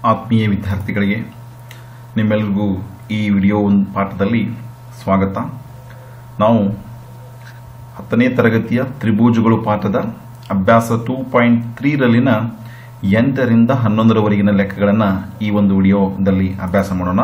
ಆತ್ಮೀಯ ವಿದ್ಯಾರ್ಥಿಗಳಿಗೆ ನಿಮ್ಮೆಲ್ಲರಿಗೂ ಈ ವಿಡಿಯೋ ಒಂದು ಪಾಠದಲ್ಲಿ ಸ್ವಾಗತ ನಾವು ಹತ್ತನೇ ತರಗತಿಯ ತ್ರಿಭುಜಗಳು ಪಾಠದ ಅಭ್ಯಾಸ ಟೂ ಪಾಯಿಂಟ್ ತ್ರೀರಲ್ಲಿನ ಎಂಟರಿಂದ ಹನ್ನೊಂದರವರೆಗಿನ ಲೆಕ್ಕಗಳನ್ನು ಈ ಒಂದು ವಿಡಿಯೋದಲ್ಲಿ ಅಭ್ಯಾಸ ಮಾಡೋಣ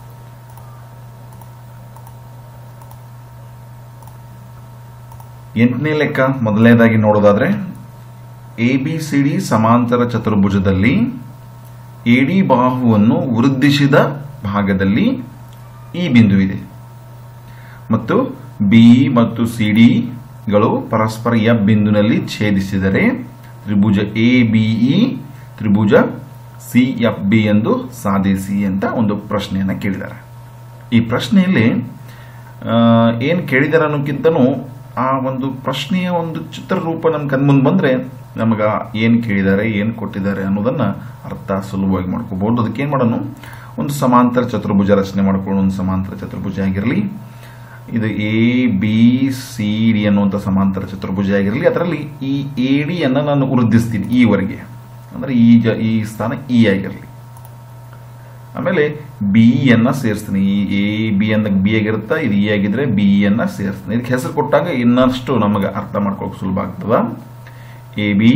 ಎಂಟನೇ ಲೆಕ್ಕ ಮೊದಲನೇದಾಗಿ ನೋಡೋದಾದ್ರೆ ಎ ಬಿ ಸಿ ಡಿ ಸಮಾಂತರ ಚತುರ್ಭುಜದಲ್ಲಿ ಎಡಿ ಬಾಹುವನ್ನು ವೃದ್ಧಿಸಿದ ಭಾಗದಲ್ಲಿ ಈ ಬಿಂದುವಿದೆ ಮತ್ತು ಬಿ ಮತ್ತು ಸಿ ಡಿಗಳು ಪರಸ್ಪರ ಎಫ್ ಬಿಂದುವಿನಲ್ಲಿ ಛೇದಿಸಿದರೆ ತ್ರಿಭುಜ ಎ ಬಿಇ ತ್ರಿಭುಜ ಸಿ ಎಫ್ ಬಿ ಎಂದು ಸಾಧಿಸಿ ಅಂತ ಒಂದು ಪ್ರಶ್ನೆಯನ್ನು ಕೇಳಿದ್ದಾರೆ ಈ ಪ್ರಶ್ನೆಯಲ್ಲಿ ಏನು ಕೇಳಿದ್ದಾರೆ ಅನ್ನೋಕ್ಕಿಂತನೂ ಆ ಒಂದು ಪ್ರಶ್ನೆಯ ಒಂದು ಚಿತ್ರರೂಪ ನಮ್ಮ ಕಣ್ಮುಂದೆ ಬಂದರೆ ನಮಗೆ ಏನು ಕೇಳಿದ್ದಾರೆ ಏನು ಕೊಟ್ಟಿದ್ದಾರೆ ಅನ್ನೋದನ್ನ ಅರ್ಥ ಸುಲಭವಾಗಿ ಮಾಡ್ಕೋಬಹುದು ಅದಕ್ಕೆ ಏನು ಮಾಡೋಣ ಒಂದು ಸಮಾಂತರ ಚತುರ್ಭುಜ ರಚನೆ ಮಾಡ್ಕೊಳ್ಳೋಣ ಒಂದು ಸಮಾಂತರ ಚತುರ್ಭುಜ ಆಗಿರಲಿ ಇದು ಎ ಬಿ ಸಿ ಡಿ ಅನ್ನುವಂಥ ಸಮಾಂತರ ಚತುರ್ಭುಜ ಆಗಿರಲಿ ಅದರಲ್ಲಿ ಈ ಎ ಡಿಯನ್ನು ನಾನು ವೃದ್ಧಿಸ್ತೀನಿ ಈವರೆಗೆ ಅಂದರೆ ಈ ಜ ಈ ಸ್ಥಾನ ಇ ಆಗಿರಲಿ ಆಮೇಲೆ ಬಿ ಅನ್ನ ಸೇರಿಸ್ತೀನಿ ಈ ಎ ಬಿ ಅಂದ ಬಿ ಆಗಿರುತ್ತಾ ಇದು ಇ ಆಗಿದ್ರೆ ಬಿ ಅನ್ನ ಸೇರಿಸ್ತೀನಿ ಇದಕ್ಕೆ ಹೆಸರು ಕೊಟ್ಟಾಗ ಇನ್ನಷ್ಟು ನಮಗೆ ಅರ್ಥ ಮಾಡ್ಕೊಳ್ಳೋಕೆ ಸುಲಭ ಆಗ್ತದ ಎ ಬಿ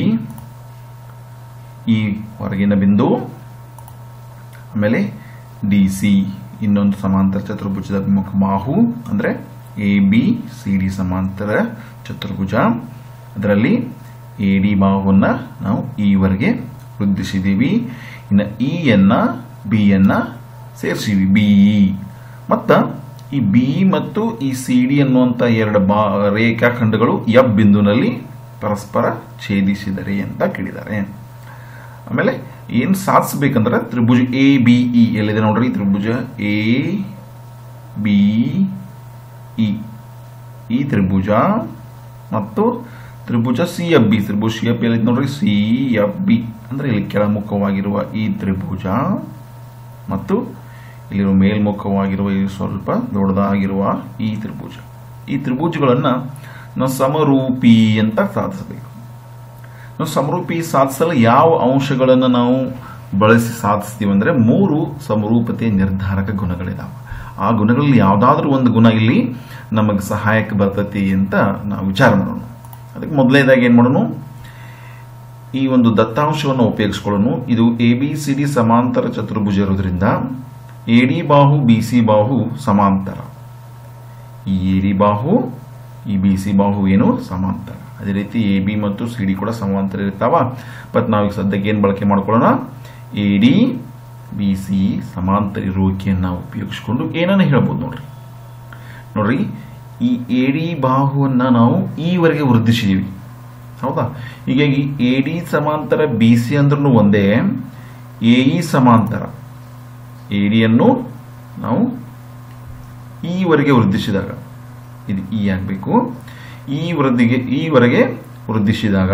ಈ ಹೊರಗಿನ ಬಿಂದು ಆಮೇಲೆ ಡಿ ಸಿ ಇನ್ನೊಂದು ಸಮಾಂತರ ಚತುರ್ಭುಜದ ಮುಖ ಬಾಹು ಅಂದ್ರೆ ಎ ಬಿ ಸಿ ಡಿ ಸಮಾಂತರ ಚತುರ್ಭುಜ ಅದರಲ್ಲಿ ಎ ಡಿ ಬಾಹುವನ್ನ ನಾವು ಈವರೆಗೆ ವೃದ್ಧಿಸಿದ್ದೀವಿ ಇನ್ನು ಇ ಅನ್ನ ಬಿ ಅನ್ನ ಸೇರಿಸಿವಿ ಬಿಇ ಮತ್ತ ಈ ಬಿ ಮತ್ತು ಈ ಸಿ ಡಿ ಅನ್ನುವಂಥ ಎರಡು ಬಾ ರೇಖಾಖಂಡಗಳು ಎಫ್ ಬಿಂದುನಲ್ಲಿ ಪರಸ್ಪರ ಛೇದಿಸಿದರೆ ಅಂತ ಕೇಳಿದ್ದಾರೆ ಆಮೇಲೆ ಏನು ಸಾಧಿಸಬೇಕಂದ್ರೆ ತ್ರಿಭುಜ ಎ ಬಿ ಇ ಎಲ್ಲಿದೆ ನೋಡ್ರಿ ತ್ರಿಭುಜ ಎ ಬಿ ಇ ಈ ತ್ರಿಭುಜ ಮತ್ತು ತ್ರಿಭುಜ ಸಿ ಎಫ್ ಬಿ ತ್ರಿಭುಜ ಸಿ ಎಫ್ ಎಲ್ಲಿದೆ ನೋಡ್ರಿ ಸಿ ಎಫ್ ಬಿ ಅಂದ್ರೆ ಇಲ್ಲಿ ಕೆಳಮುಖವಾಗಿರುವ ಈ ತ್ರಿಭುಜ ಮತ್ತು ಇಲ್ಲಿರುವ ಮೇಲ್ಮುಖವಾಗಿರುವ ಈ ಸ್ವಲ್ಪ ದೊಡ್ಡದಾಗಿರುವ ಈ ತ್ರಿಭುಜ ಈ ತ್ರಿಭುಜಗಳನ್ನ ನಾವು ಸಮರೂಪಿ ಅಂತ ಸಾಧಿಸಬೇಕು ನಾವು ಸಮರೂಪಿ ಸಾಧಿಸಲು ಯಾವ ಅಂಶಗಳನ್ನು ನಾವು ಬಳಸಿ ಸಾಧಿಸ್ತೀವಿ ಅಂದ್ರೆ ಮೂರು ಸಮರೂಪತೆಯ ನಿರ್ಧಾರಕ ಗುಣಗಳಿದಾವೆ ಆ ಗುಣಗಳಲ್ಲಿ ಯಾವುದಾದ್ರೂ ಒಂದು ಗುಣ ಇಲ್ಲಿ ನಮಗೆ ಸಹಾಯಕ್ಕೆ ಬರ್ತತಿ ಅಂತ ನಾವು ವಿಚಾರ ಮಾಡೋಣ ಅದಕ್ಕೆ ಮೊದಲನೇದಾಗಿ ಏನು ಮಾಡೋಣ ಈ ಒಂದು ದತ್ತಾಂಶವನ್ನು ಉಪಯೋಗಿಸ್ಕೊಳ್ಳೋಣ ಇದು ಎ ಬಿ ಸಿ ಡಿ ಸಮಾಂತರ ಚತುರ್ಭುಜ ಇರೋದ್ರಿಂದ ಎ ಡಿ ಬಾಹು ಬಿ ಸಿ ಬಾಹು ಸಮಾಂತರ ಈ ಎ ಡಿ ಬಾಹು ಈ ಬಿ ಸಿ ಬಾಹು ಏನು ಸಮಾಂತರ ಅದೇ ರೀತಿ ಎ ಬಿ ಮತ್ತು ಸಿ ಡಿ ಕೂಡ ಸಮಾಂತರ ಇರ್ತಾವ ಬಟ್ ನಾವೀಗ ಸದ್ಯಕ್ಕೆ ಏನು ಬಳಕೆ ಮಾಡ್ಕೊಳ್ಳೋಣ ಎ ಡಿ ಬಿ ಸಿ ಸಮಾಂತರ ಇರುವಿಕೆಯನ್ನು ಉಪಯೋಗಿಸ್ಕೊಂಡು ಏನನ್ನ ಹೇಳ್ಬೋದು ನೋಡ್ರಿ ನೋಡ್ರಿ ಈ ಎ ಡಿ ಬಾಹುವನ್ನ ನಾವು ಈವರೆಗೆ ವೃದ್ಧಿಸಿದೀವಿ ಹೌದಾ ಹೀಗಾಗಿ ಎ ಡಿ ಸಮಾಂತರ ಬಿ ಸಿ ಅಂದ್ರೂ ಒಂದೇ ಎ ಇ ಸಮಾಂತರ ಎ ಡಿಯನ್ನು ನಾವು ಈವರೆಗೆ ವೃದ್ಧಿಸಿದಾಗ ಇದು ಇ ಆಗಬೇಕು ಈ ವೃದ್ಧಿಗೆ ಈವರೆಗೆ ವೃದ್ಧಿಸಿದಾಗ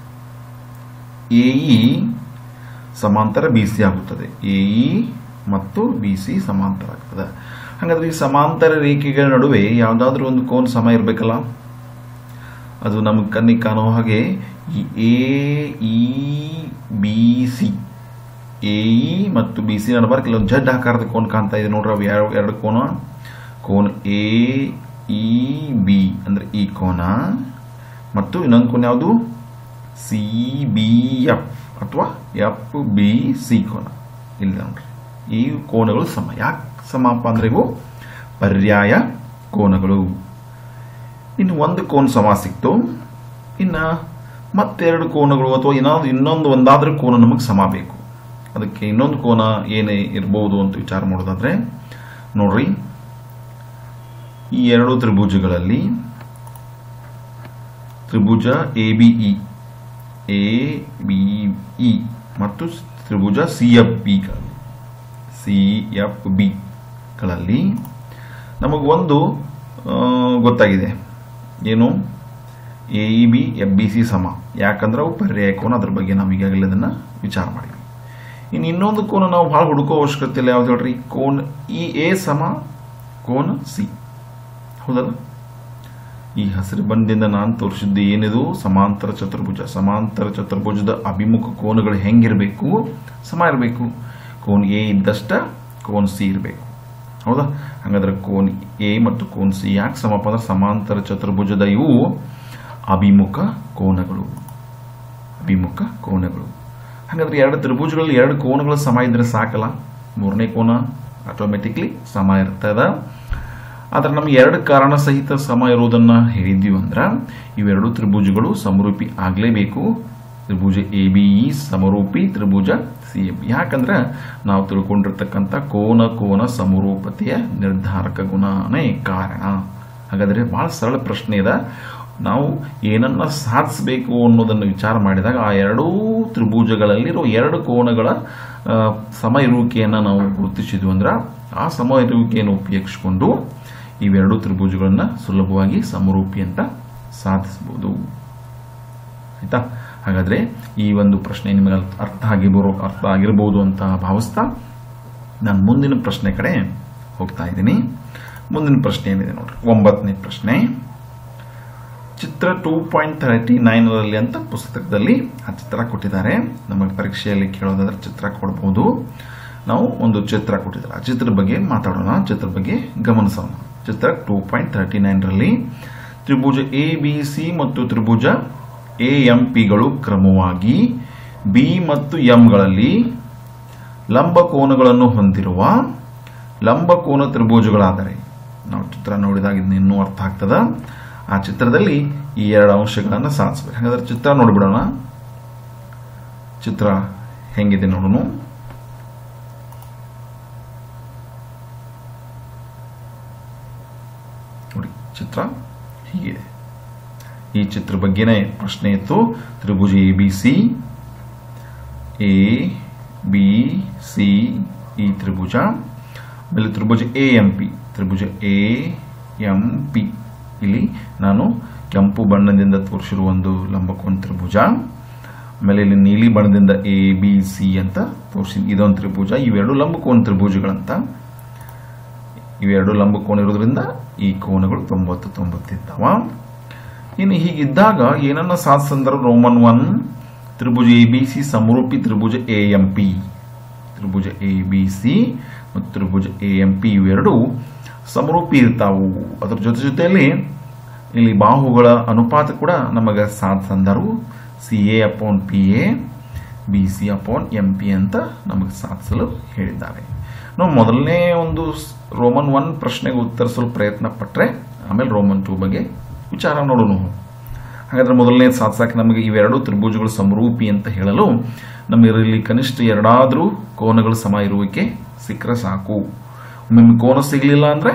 ಎ ಇ ಸಮಾಂತರ ಬಿ ಸಿ ಆಗುತ್ತದೆ ಎ ಇ ಮತ್ತು ಬಿ ಸಿ ಸಮಾಂತರ ಆಗ್ತದೆ ಹಾಗಾದ್ರೆ ಈ ಸಮಾಂತರ ರೇಖೆಗಳ ನಡುವೆ ಯಾವುದಾದ್ರೂ ಒಂದು ಕೋನ್ ಸಮ ಇರಬೇಕಲ್ಲ ಅದು ನಮಗೆ ಕಣ್ಣಿಗೆ ಕಾಣೋ ಹಾಗೆ ಈ A E B C A E ಮತ್ತು ಬಿ ಸಿ ನಡುವೆ ಕೆಲವೊಂದು ಜಡ್ ಆಕಾರದ ಕೋನ್ ಕಾಣ್ತಾ ಇದೆ ನೋಡ್ರಿ ಅವು ಯಾವ ಎರಡು ಕೋನ ಕೋನ್ ಎ ಇ ಬಿ ಅಂದ್ರೆ ಈ ಕೋನ ಮತ್ತು ಇನ್ನೊಂದು ಕೋನ ಯಾವುದು ಸಿ ಬಿ ಎಫ್ ಅಥವಾ ಎಫ್ ಬಿ ಸಿ ಕೋನ ಇಲ್ಲ ನೋಡ್ರಿ ಈ ಕೋನಗಳು ಸಮ ಯಾಕೆ ಸಮಪ್ಪ ಅಂದ್ರೆ ಇವು ಪರ್ಯಾಯ ಕೋನಗಳು ಇನ್ನು ಒಂದು ಕೋನ್ ಸಮ ಸಿಕ್ತು ಇನ್ನು ಮತ್ತೆರಡು ಕೋನಗಳು ಅಥವಾ ಏನಾದ್ರು ಇನ್ನೊಂದು ಒಂದಾದ್ರೂ ಕೋನ ನಮಗೆ ಸಮ ಬೇಕು ಅದಕ್ಕೆ ಇನ್ನೊಂದು ಕೋನ ಏನೇ ಇರ್ಬೋದು ಅಂತ ವಿಚಾರ ಮಾಡೋದಾದ್ರೆ ನೋಡ್ರಿ ಈ ಎರಡು ತ್ರಿಭುಜಗಳಲ್ಲಿ ತ್ರಿಭುಜ A B E A B E ಮತ್ತು ತ್ರಿಭುಜ C F B C F B ಗಳಲ್ಲಿ ನಮಗೊಂದು ಗೊತ್ತಾಗಿದೆ ಏನು A E B F B C ಸಮ ಯಾಕಂದ್ರೆ ಅವು ಪರ್ಯಾಯ ಕೋನ ಅದ್ರ ಬಗ್ಗೆ ನಾವು ಈಗಾಗಲೇ ಅದನ್ನು ವಿಚಾರ ಮಾಡಿದ್ವಿ ಇನ್ನು ಇನ್ನೊಂದು ಕೋನ ನಾವು ಭಾಳ ಹುಡುಕೋ ಅವಶ್ಯಕತೆ ಇಲ್ಲ ಯಾವ್ದು ಹೇಳ್ರಿ ಕೋನ್ ಇ ಎ ಸಮ ಕೋನ ಸಿ ಹೌದಲ್ಲ ಈ ಹಸಿರು ಬಣ್ಣದಿಂದ ನಾನು ತೋರಿಸಿದ್ದು ಏನಿದು ಸಮಾಂತರ ಚತುರ್ಭುಜ ಸಮಾಂತರ ಚತುರ್ಭುಜದ ಅಭಿಮುಖ ಕೋನಗಳು ಹೆಂಗಿರಬೇಕು ಸಮ ಇರಬೇಕು ಕೋನ್ ಎ ಇದ್ದಷ್ಟ ಕೋನ್ ಸಿ ಇರಬೇಕು ಹೌದಾ ಹಾಗಾದ್ರೆ ಕೋನ್ ಎ ಮತ್ತು ಕೋನ್ ಸಿ ಯಾಕೆ ಸಮಪ್ಪ ಅಂದ್ರೆ ಸಮಾಂತರ ಚತುರ್ಭುಜದ ಇವು ಅಭಿಮುಖ ಕೋನಗಳು ಅಭಿಮುಖ ಕೋನಗಳು ಹಾಗಾದ್ರೆ ಎರಡು ತ್ರಿಭುಜಗಳಲ್ಲಿ ಎರಡು ಕೋನಗಳು ಸಮ ಇದ್ರೆ ಸಾಕಲ್ಲ ಮೂರನೇ ಕೋನ ಆಟೋಮೆಟಿಕ್ಲಿ ಸಮ ಇರ್ತದ ಆದ್ರೆ ನಮ್ಗೆ ಎರಡು ಕಾರಣ ಸಹಿತ ಸಮ ಇರುವುದನ್ನ ಹೇಳಿದ್ವಿ ಅಂದ್ರೆ ಇವೆರಡು ತ್ರಿಭುಜಗಳು ಸಮರೂಪಿ ಆಗಲೇಬೇಕು ತ್ರಿಭುಜ ಎ ಬಿ ಇ ಸಮರೂಪಿ ತ್ರಿಭುಜ ಸಿ ಎ ಬಿ ಯಾಕಂದ್ರೆ ನಾವು ತಿಳ್ಕೊಂಡಿರ್ತಕ್ಕಂಥ ಕೋನ ಕೋನ ಸಮರೂಪತೆಯ ನಿರ್ಧಾರಕ ಗುಣನೇ ಕಾರಣ ಹಾಗಾದ್ರೆ ಬಹಳ ಸರಳ ಪ್ರಶ್ನೆ ಇದೆ ನಾವು ಏನನ್ನ ಸಾಧಿಸಬೇಕು ಅನ್ನೋದನ್ನು ವಿಚಾರ ಮಾಡಿದಾಗ ಆ ಎರಡೂ ತ್ರಿಭುಜಗಳಲ್ಲಿರೋ ಎರಡು ಕೋನಗಳ ಆ, ಸಮ ಇರುವಿಕೆಯನ್ನು ನಾವು ಗುರುತಿಸಿದ್ವಿ ಅಂದ್ರೆ ಆ ಸಮ ಇರುವಿಕೆಯನ್ನು ಉಪಯೋಗಿಸಿಕೊಂಡು ಇವೆರಡು ತ್ರಿಭುಜಗಳನ್ನ ಸುಲಭವಾಗಿ ಸಮರೂಪಿ ಅಂತ ಸಾಧಿಸಬಹುದು ಆಯ್ತಾ ಹಾಗಾದ್ರೆ ಈ ಒಂದು ಪ್ರಶ್ನೆ ನಿಮಗೆ ಅರ್ಥ- ಅರ್ಥ ಆಗಿರೋ ಅರ್ಥ ಆಗಿರಬಹುದು ಅಂತ ಭಾವಿಸ್ತಾ ನಾನು ಮುಂದಿನ ಪ್ರಶ್ನೆ ಕಡೆ ಹೋಗ್ತಾ ಇದ್ದೀನಿ ಮುಂದಿನ ಪ್ರಶ್ನೆ ಏನಿದೆ ನೋಡ್ರಿ ಒಂಬತ್ತನೇ ಪ್ರಶ್ನೆ ಚಿತ್ರ ಟೂ ಪಾಯಿಂಟ್ ತರ್ಟಿ ನೈನಲ್ಲಿ ಅಂತ ಪುಸ್ತಕದಲ್ಲಿ ಆ ಚಿತ್ರ ಕೊಟ್ಟಿದ್ದಾರೆ ನಮಗೆ ಪರೀಕ್ಷೆಯಲ್ಲಿ ಕೇಳೋದಾದ್ರೆ ಚಿತ್ರ ಕೊಡ್ಬೋದು ನಾವು ಒಂದು ಚಿತ್ರ ಕೊಟ್ಟಿದ್ದಾರೆ ಆ ಚಿತ್ರದ ಬಗ್ಗೆ ಮಾತಾಡೋಣ ಚಿತ್ರದ ಬಗ್ಗೆ ಗಮನಿಸೋಣ ಚಿತ್ರ ಟೂ ಪಾಯಿಂಟ್ ತರ್ಟಿ ನೈನ್ರಲ್ಲಿ ತ್ರಿಭುಜ ಎ ಬಿ ಸಿ ಮತ್ತು ತ್ರಿಭುಜ ಎ ಎಂ ಪಿಗಳು ಕ್ರಮವಾಗಿ ಬಿ ಮತ್ತು ಎಂಗಳಲ್ಲಿ ಲಂಬ ಕೋನಗಳನ್ನು ಹೊಂದಿರುವ ಲಂಬಕೋನ ತ್ರಿಭುಜಗಳಾದರೆ ನಾವು ಚಿತ್ರ ನೋಡಿದಾಗ ಇದನ್ನ ಇನ್ನೂ ಅರ್ಥ ಆಗ್ತದ ಆ ಚಿತ್ರದಲ್ಲಿ ಈ ಎರಡು ಅಂಶಗಳನ್ನು ಸಾಧಿಸಬೇಕು ಹಾಗಾದ್ರೆ ಚಿತ್ರ ನೋಡಿಬಿಡೋಣ ಚಿತ್ರ ಹೆಂಗಿದೆ ನೋಡೋಣ ನೋಡಿ ಚಿತ್ರ ಹೀಗಿದೆ ಈ ಚಿತ್ರ ಬಗ್ಗೆನೇ ಪ್ರಶ್ನೆ ಇತ್ತು ತ್ರಿಭುಜ A B C A B C ಈ ತ್ರಿಭುಜ ಆಮೇಲೆ ತ್ರಿಭುಜ ಎ ಎಂ ಪಿ ತ್ರಿಭುಜ ಎ ಎಂ ಪಿ ಇಲ್ಲಿ ನಾನು ಕೆಂಪು ಬಣ್ಣದಿಂದ ತೋರಿಸಿರುವ ಒಂದು ಲಂಬಕೋನ ತ್ರಿಭುಜ ಆಮೇಲೆ ಇಲ್ಲಿ ನೀಲಿ ಬಣ್ಣದಿಂದ ಎ ಬಿ ಸಿ ಅಂತ ತೋರಿಸಿ ಇದೊಂದು ತ್ರಿಭುಜ ಇವೆರಡು ಲಂಬಕೋನ ತ್ರಿಭುಜಗಳಂತ ಇವೆರಡು ಲಂಬಕೋನ ಇರೋದ್ರಿಂದ ಈ ಕೋನಗಳು ತೊಂಬತ್ತು ತೊಂಬತ್ತಿದ್ದಾವ ಇನ್ನು ಹೀಗಿದ್ದಾಗ ಏನನ್ನ ಸಾಧಿಸಂದ್ರೆ ರೋಮನ್ ಒನ್ ತ್ರಿಭುಜ ಎ ಬಿ ಸಿ ಸಮರೂಪಿ ತ್ರಿಭುಜ ಎ ಎಂ ಪಿ ತ್ರಿಭುಜ ಎ ಬಿ ಸಿ ಮತ್ತು ತ್ರಿಭುಜ ಎ ಎಂ ಪಿ ಇವೆರಡು ಸಮರೂಪಿ ಇರ್ತಾವು ಅದ್ರ ಜೊತೆ ಜೊತೆಯಲ್ಲಿ ಇಲ್ಲಿ ಬಾಹುಗಳ ಅನುಪಾತ ಕೂಡ ನಮಗೆ ಸಾಧಿಸಂದರು C A upon P A B C upon M P ಅಂತ ನಮಗೆ ಸಾಧಿಸಲು ಹೇಳಿದ್ದಾರೆ ನಾವು ಮೊದಲನೇ ಒಂದು ಸ್- ರೋಮನ್ ಒನ್ ಪ್ರಶ್ನೆಗೆ ಉತ್ತರಿಸಲು ಪ್ರಯತ್ನ ಪಟ್ಟರೆ ಆಮೇಲೆ ರೋಮನ್ ಟೂ ಬಗ್ಗೆ ವಿಚಾರ ನೋಡೋಣ ಹಾಗಾದ್ರೆ ಮೊದಲನೇ ಸಾಧಿಸಕ್ಕೆ ನಮಗೆ ಇವೆರಡು ತ್ರಿಭುಜಗಳು ಸಮರೂಪಿ ಅಂತ ಹೇಳಲು ನಮಗೆ ಇಲ್ಲಿ ಕನಿಷ್ಠ ಎರಡಾದ್ರೂ ಕೋನಗಳು ಸಮ ಇರುವಿಕೆ ಸಿಕ್ಕರೆ ಸಾಕು ಒಮ್ಮೊಮ್ಮೆ ಕೋನ ಸಿಗಲಿಲ್ಲ ಅಂದ್ರೆ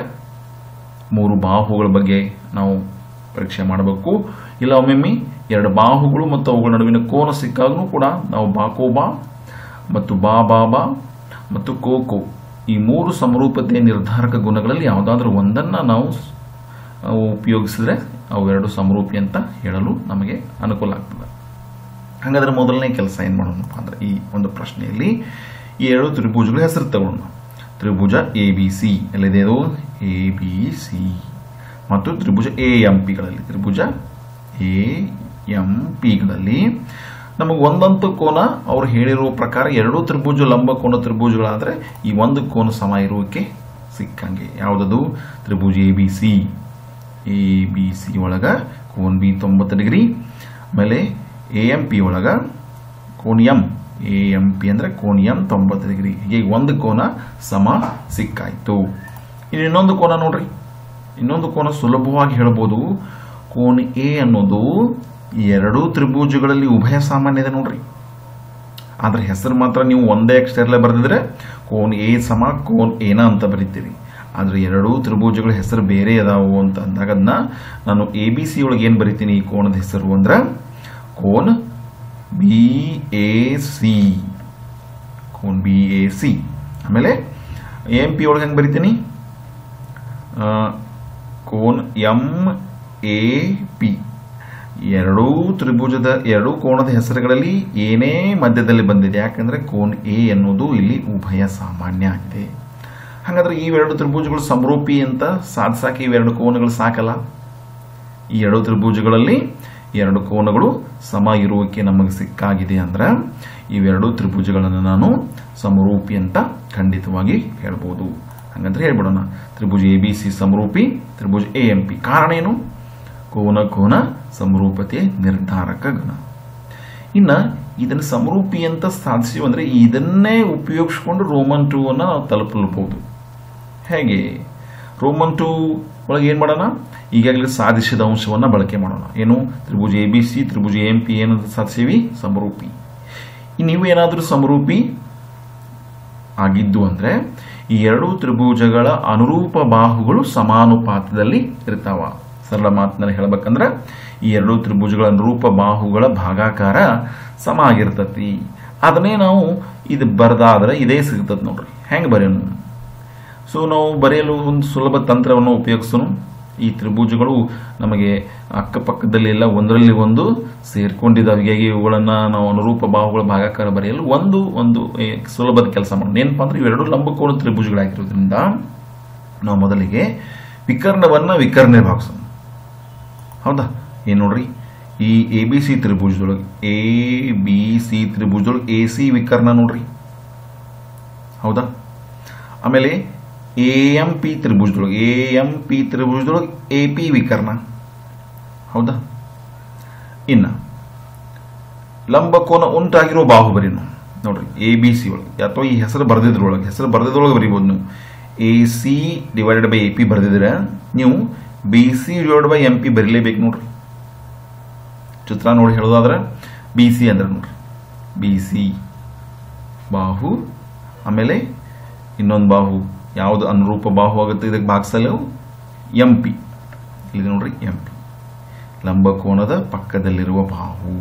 ಮೂರು ಬಾಹುಗಳ ಬಗ್ಗೆ ನಾವು ಪರೀಕ್ಷೆ ಮಾಡಬೇಕು ಇಲ್ಲ ಒಮ್ಮೊಮ್ಮೆ ಎರಡು ಬಾಹುಗಳು ಮತ್ತು ಅವುಗಳ ನಡುವಿನ ಕೋನ ಸಿಕ್ಕಾಗೂ ಕೂಡ ನಾವು ಬಾಕೋಬಾ ಮತ್ತು ಬಾ ಬಾ ಬಾ ಮತ್ತು ಕೋಕೋ ಈ ಮೂರು ಸಮರೂಪತೆಯ ನಿರ್ಧಾರಕ ಗುಣಗಳಲ್ಲಿ ಯಾವುದಾದ್ರೂ ಒಂದನ್ನು ನಾವು ಆ, ಉಪಯೋಗಿಸಿದ್ರೆ ಅವೆರಡು ಸಮರೂಪಿ ಅಂತ ಹೇಳಲು ನಮಗೆ ಅನುಕೂಲ ಆಗ್ತದೆ ಹಾಗಾದ್ರೆ ಮೊದಲನೇ ಕೆಲಸ ಏನು ಮಾಡೋಣಪ್ಪ ಅಂದ್ರೆ ಈ ಒಂದು ಪ್ರಶ್ನೆಯಲ್ಲಿ ಈ ಎರಡು ತ್ರಿಭುಜಗಳ ಹೆಸರು ತಗೊಳ್ಳೋಣ ತ್ರಿಭುಜ ಎ ಬಿ ಸಿ ಎಲ್ಲಿದೆ ಅದು ಎ ಬಿ ಸಿ ಮತ್ತು ತ್ರಿಭುಜ ಎ ಎಂ ಪಿಗಳಲ್ಲಿ ತ್ರಿಭುಜ ಎ ಎಂ ಪಿಗಳಲ್ಲಿ ನಮಗೆ ಒಂದಂತೂ ಕೋನ ಅವ್ರು ಹೇಳಿರುವ ಪ್ರಕಾರ ಎರಡೂ ತ್ರಿಭುಜ ಲಂಬ ಕೋನ ತ್ರಿಭುಜಗಳಾದ್ರೆ ಈ ಒಂದು ಕೋನ ಸಮ ಇರುವಿಕೆ ಸಿಕ್ಕಂಗೆ ಯಾವುದದು ತ್ರಿಭುಜ A B C A B C ಒಳಗ ಕೋನ್ ಬಿ ತೊಂಬತ್ತು ಡಿಗ್ರಿ ಆಮೇಲೆ ಎ ಎಂ ಪಿ ಒಳಗ ಕೋನ್ ಎಂ ಎ ಎಂ ಪಿ ಅಂದ್ರೆ ಕೋನ್ ಎಂ ತೊಂಬತ್ತು ಡಿಗ್ರಿ ಹೀಗೆ ಒಂದು ಕೋನ ಸಮ ಸಿಕ್ಕಾಯ್ತು ಇನ್ನು ಇನ್ನೊಂದು ಕೋನ ನೋಡ್ರಿ ಇನ್ನೊಂದು ಕೋನ ಸುಲಭವಾಗಿ ಹೇಳ್ಬೋದು ಕೋನ್ ಎ ಅನ್ನೋದು ಈ ಎರಡೂ ತ್ರಿಭುಜಗಳಲ್ಲಿ ಉಭಯ ಸಾಮಾನ್ಯ ಇದೆ ನೋಡ್ರಿ ಆದ್ರೆ ಹೆಸರು ಮಾತ್ರ ನೀವು ಒಂದೇ ಅಕ್ಷರಲ್ಲೇ ಬರೆದಿದ್ರೆ ಕೋನ್ ಎ ಸಮ ಕೋನ್ ಏನ ಅಂತ ಬರೀತೀರಿ ಆದ್ರೆ ಎರಡೂ ತ್ರಿಭುಜಗಳ ಹೆಸರು ಬೇರೆ ಅದಾವು ಅಂತ ಅಂದಾಗ ಅದನ್ನ ನಾನು ಎ ಬಿ ಸಿ ಒಳಗೆ ಏನು ಬರಿತೀನಿ ಈ ಕೋನದ ಹೆಸರು ಅಂದ್ರೆ ಕೋನ್ ಬಿ ಎ ಸಿ ಕೋನ್ ಬಿ ಎ ಸಿ ಆಮೇಲೆ ಎಂ ಪಿ ಒಳಗೆ ಹೆಂಗೆ ಬರಿತೀನಿ ಆ, ಕೋನ್ ಎಂ ಎ ಪಿ ಎರಡೂ ತ್ರಿಭುಜದ ಎರಡೂ ಕೋಣದ ಹೆಸರುಗಳಲ್ಲಿ ಏನೇ ಮಧ್ಯದಲ್ಲಿ ಬಂದಿದೆ ಯಾಕಂದ್ರೆ ಕೋನ್ ಎ ಎನ್ನುವುದು ಇಲ್ಲಿ ಉಭಯ ಸಾಮಾನ್ಯ ಆಗಿದೆ ಹಾಗಾದ್ರೆ ಇವೆರಡು ತ್ರಿಭುಜಗಳು ಸಮರೂಪಿ ಅಂತ ಸಾಧಿಸಾಕ ಇವೆರಡು ಕೋನಗಳು ಸಾಕಲ್ಲ ಈ ಎರಡು ತ್ರಿಭುಜಗಳಲ್ಲಿ ಎರಡು ಕೋನಗಳು ಸಮ ಇರುವಿಕೆ ನಮಗೆ ಸಿಕ್ಕಾಗಿದೆ ಅಂದ್ರೆ ಇವೆರಡು ತ್ರಿಭುಜಗಳನ್ನು ನಾನು ಸಮರೂಪಿ ಅಂತ ಖಂಡಿತವಾಗಿ ಹೇಳ್ಬೋದು ಹಂಗಂದ್ರೆ ಹೇಳ್ಬಿಡೋಣ ತ್ರಿಭುಜ ಎ ಬಿ ಸಿ ಸಮರೂಪಿ ತ್ರಿಭುಜ ಎ ಎಂ ಪಿ ಕಾರಣ ಏನು ಕೋನ ಕೋನ ಸಮರೂಪತೆ ನಿರ್ಧಾರಕ ಗುಣ ಇನ್ನ ಇದನ್ನು ಸಮರೂಪಿ ಅಂತ ಸಾಧಿಸಿವಿ ಅಂದ್ರೆ ಇದನ್ನೇ ಉಪಯೋಗಿಸ್ಕೊಂಡು ರೋಮನ್ ಟೂ ಅನ್ನ ನಾವು ತಲುಪಬಹುದು ಹೇಗೆ ರೋಮನ್ ಟೂ ಒಳಗೆ ಏನ್ ಮಾಡೋಣ ಈಗಾಗಲೇ ಸಾಧಿಸಿದ ಅಂಶವನ್ನ ಬಳಕೆ ಮಾಡೋಣ ಏನು ತ್ರಿಭುಜ ಎ ಬಿ ಸಿ ತ್ರಿಭುಜ ಎಂ ಪಿ ಏನಂತ ಸಾಧಿಸಿವಿ ಸಮರೂಪಿ ನೀವು ಏನಾದರೂ ಸಮರೂಪಿ ಆಗಿದ್ದು ಅಂದ್ರೆ ಈ ಎರಡು ತ್ರಿಭುಜಗಳ ಅನುರೂಪ ಬಾಹುಗಳು ಸಮಾನುಪಾತದಲ್ಲಿ ಇರ್ತಾವ ಸರಳ ಮಾತಿನಲ್ಲಿ ಹೇಳ್ಬೇಕಂದ್ರ ಈ ಎರಡು ತ್ರಿಭುಜಗಳ ಅನುರೂಪ ಬಾಹುಗಳ ಭಾಗಾಕಾರ ಸಮ ಆಗಿರ್ತತಿ ಅದನ್ನೇ ನಾವು ಇದು ಬರ್ದಾದ್ರೆ ಇದೇ ಸಿಗ್ತದೆ ನೋಡ್ರಿ ಹೆಂಗ್ ಬರೆಯೋಣ ಸೊ ನಾವು ಬರೆಯಲು ಒಂದು ಸುಲಭ ತಂತ್ರವನ್ನು ಉಪಯೋಗಿಸೋಣ ಈ ತ್ರಿಭುಜಗಳು ನಮಗೆ ಅಕ್ಕಪಕ್ಕದಲ್ಲಿ ಎಲ್ಲ ಒಂದರಲ್ಲಿ ಒಂದು ಸೇರ್ಕೊಂಡಿದ್ದಾವೆ ಹೀಗಾಗಿ ಇವುಗಳನ್ನ ನಾವು ಅನುರೂಪ ಬಾಹುಗಳ ಭಾಗಾಕಾರ ಬರೆಯಲು ಒಂದು ಒಂದು ಏ, ಸುಲಭದ ಕೆಲಸ ಮಾಡೋಣ ಏನಪ್ಪಾ ಅಂದ್ರೆ ಇವೆರಡು ಲಂಬಕೋನ ತ್ರಿಭುಜಗಳಾಗಿರೋದ್ರಿಂದ ನಾವು ಮೊದಲಿಗೆ ವಿಕರ್ಣವನ್ನ ವಿಕರ್ಣೆ ಭಾಗಿಸೋಣ ಹೌದಾ ಏನ್ ನೋಡ್ರಿ ಈ ಎ ಬಿ ಸಿ ತ್ರಿಭುಜದೊಳಗೆ ಎ ಬಿ ಸಿ ತ್ರಿಭುಜದೊಳಗೆ ಎ ಸಿ ವಿಕರ್ಣ ನೋಡ್ರಿ ಹೌದಾ ಆಮೇಲೆ ಎ ಎಂ ಪಿ ತ್ರಿಭುಜದೊಳಗೆ ಎ ಎಂ ಪಿ ತ್ರಿಭುಜದೊಳಗೆ ಎ ಪಿ ವಿಕರ್ಣ ಹೌದಾ ಇನ್ನ ಲಂಬಕೋನ ಉಂಟಾಗಿರೋ ಬಾಹುಬಲಿನು ನೋಡ್ರಿ ಎ ಬಿ ಸಿ ಒಳಗೆ ಅಥವಾ ಈ ಹೆಸರು ಬರೆದಿದ್ರೊಳಗೆ ಹೆಸರು ಬರೆದಿದ್ರೊಳಗೆ ಬರೀಬೋದು ನೀವು A C divided by A P ಬರೆದಿದ್ರೆ ನೀವು B C divide by M P ಬರೀಲೇಬೇಕು ನೋಡ್ರಿ ಚಿತ್ರ ನೋಡಿ ಹೇಳೋದಾದ್ರೆ ಬಿ ಸಿ ಅಂದ್ರೆ ನೋಡ್ರಿ ಬಿ ಸಿ ಬಾಹು ಆಮೇಲೆ ಇನ್ನೊಂದು ಬಾಹು ಯಾವುದು ಅನುರೂಪ ಬಾಹು ಆಗುತ್ತೆ ಇದಕ್ಕೆ ಭಾಗಿಸಲು ಎಂ ಪಿ ಇಲ್ಲಿ ನೋಡ್ರಿ ಎಂ ಪಿ ಲಂಬಕೋನದ ಪಕ್ಕದಲ್ಲಿರುವ ಬಾಹು